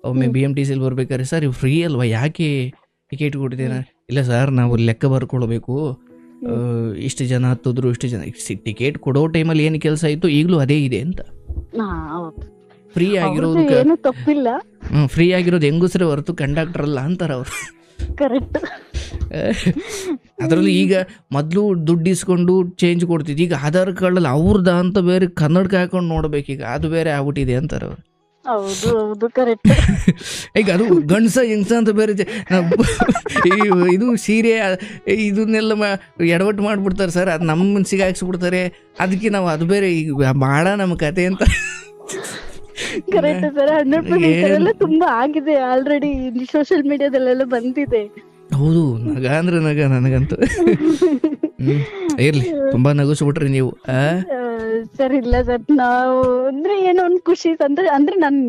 ಒಮ್ಮೆ ಬಿ ಎಮ್ ಟಿ ಸಿಲಿ ಬರ್ಬೇಕಾದ್ರೆ ಸರ್ ಇವು ಫ್ರೀ ಅಲ್ವಾ ಯಾಕೆ ಟಿಕೆಟ್ ಕೊಡ್ತೀರಾ ಇಲ್ಲ ಸರ್ ನಾವು ಲೆಕ್ಕ ಬರ್ಕೊಳ್ಬೇಕು ಆ, ಇಷ್ಟು ಜನ ಹತ್ತಿದ್ರು ಇಷ್ಟು ಜನ ಟಿಕೆಟ್ ಕೊಡೋ ಟೈಮಲ್ಲಿ ಏನು ಕೆಲಸ ಇತ್ತು ಈಗಲೂ ಅದೇ ಇದೆ ಅಂತ ಹಾ ಹೌದು ಫ್ರೀ ಆಗಿರೋದು ಅವ್ರದ್ದು ಏನು ತಪ್ಪಿಲ್ಲ ಫ್ರೀ ಆಗಿರೋದು ಹೆಂಗಸ್ರೆ ಹೊರತು ಕಂಡಕ್ಟರ್ ಅಲ್ಲ ಅಂತಾರೆ ಅವರು ಕರೆಕ್ಟ್ ಅದರಲ್ಲಿ ಈಗ ಮೊದಲು ದುಡ್ಡು ಇಸ್ಕೊಂಡು ಚೇಂಜ್ ಕೊಡ್ತಿದ್ದು ಈಗ ಆಧಾರ್ ಕಾರ್ಡಲ್ಲಿ ಅವ್ರದ ಅಂತ ಬೇರೆ ಕನ್ನಡಕ ಹಾಕೊಂಡು ನೋಡ್ಬೇಕೀಗ ಅದು ಬೇರೆ ಆಗ್ಬಿಟ್ಟಿದೆ ಅಂತಾರೆ ಅವ್ರು ಹೌದು ಹೌದು ಕರೆಕ್ಟ್ ಈಗ ಅದು ಗಂಡಸ ಹೆಂಗಸ ಅಂತ ಬೇರೆ ಜ- ನಾವು ಈ- ಇದು ಸೀರೆ ಇದನ್ನೆಲ್ಲ ಮಾ ಎಡವಟ್ಟು ಮಾಡಿಬಿಡ್ತಾರೆ ಸರ್ ಅದು ನಮ್ಮ ಮನ್ಸಿಗೆ ಹಾಕ್ಸ್ಬಿಡ್ತಾರೆ ಅದಕ್ಕೆ ನಾವು ಅದು ಬೇರೆ ಈಗ ಮಾಡ ನಮ್ಮ ಕತೆ ಅಂತ ಕರೆಕ್ಟ್ ಸರ್ ಹಂಡ್ರೆಡ್ ಪರ್ಸೆಂಟ್ ಏನ್- ಎಲ್ಲ ತುಂಬಾ ಆಗಿದೆ ಆಲ್ರೆಡಿ ಸೋಶಿಯಲ್ ಮೀಡಿಯಾದಲ್ಲೆಲ್ಲ ಬಂದಿದೆ ಹೌದು ನಗ ಅಂದ್ರೆ ನಗ ನನಗಂತೂ ಹ್ಮ್ ಇರ್ಲಿ ತುಂಬಾ ನಗಿಸ್ಬಿಟ್ರಿ ನೀವು ಆ ಸರ್ ಇಲ್ಲ ಸರ್ ನಾವು ಅಂದ್ರೆ ಏನೋ ಒಂದ್ ಖುಷಿ ಅಂದ್ರೆ ಅಂದ್ರೆ ನನ್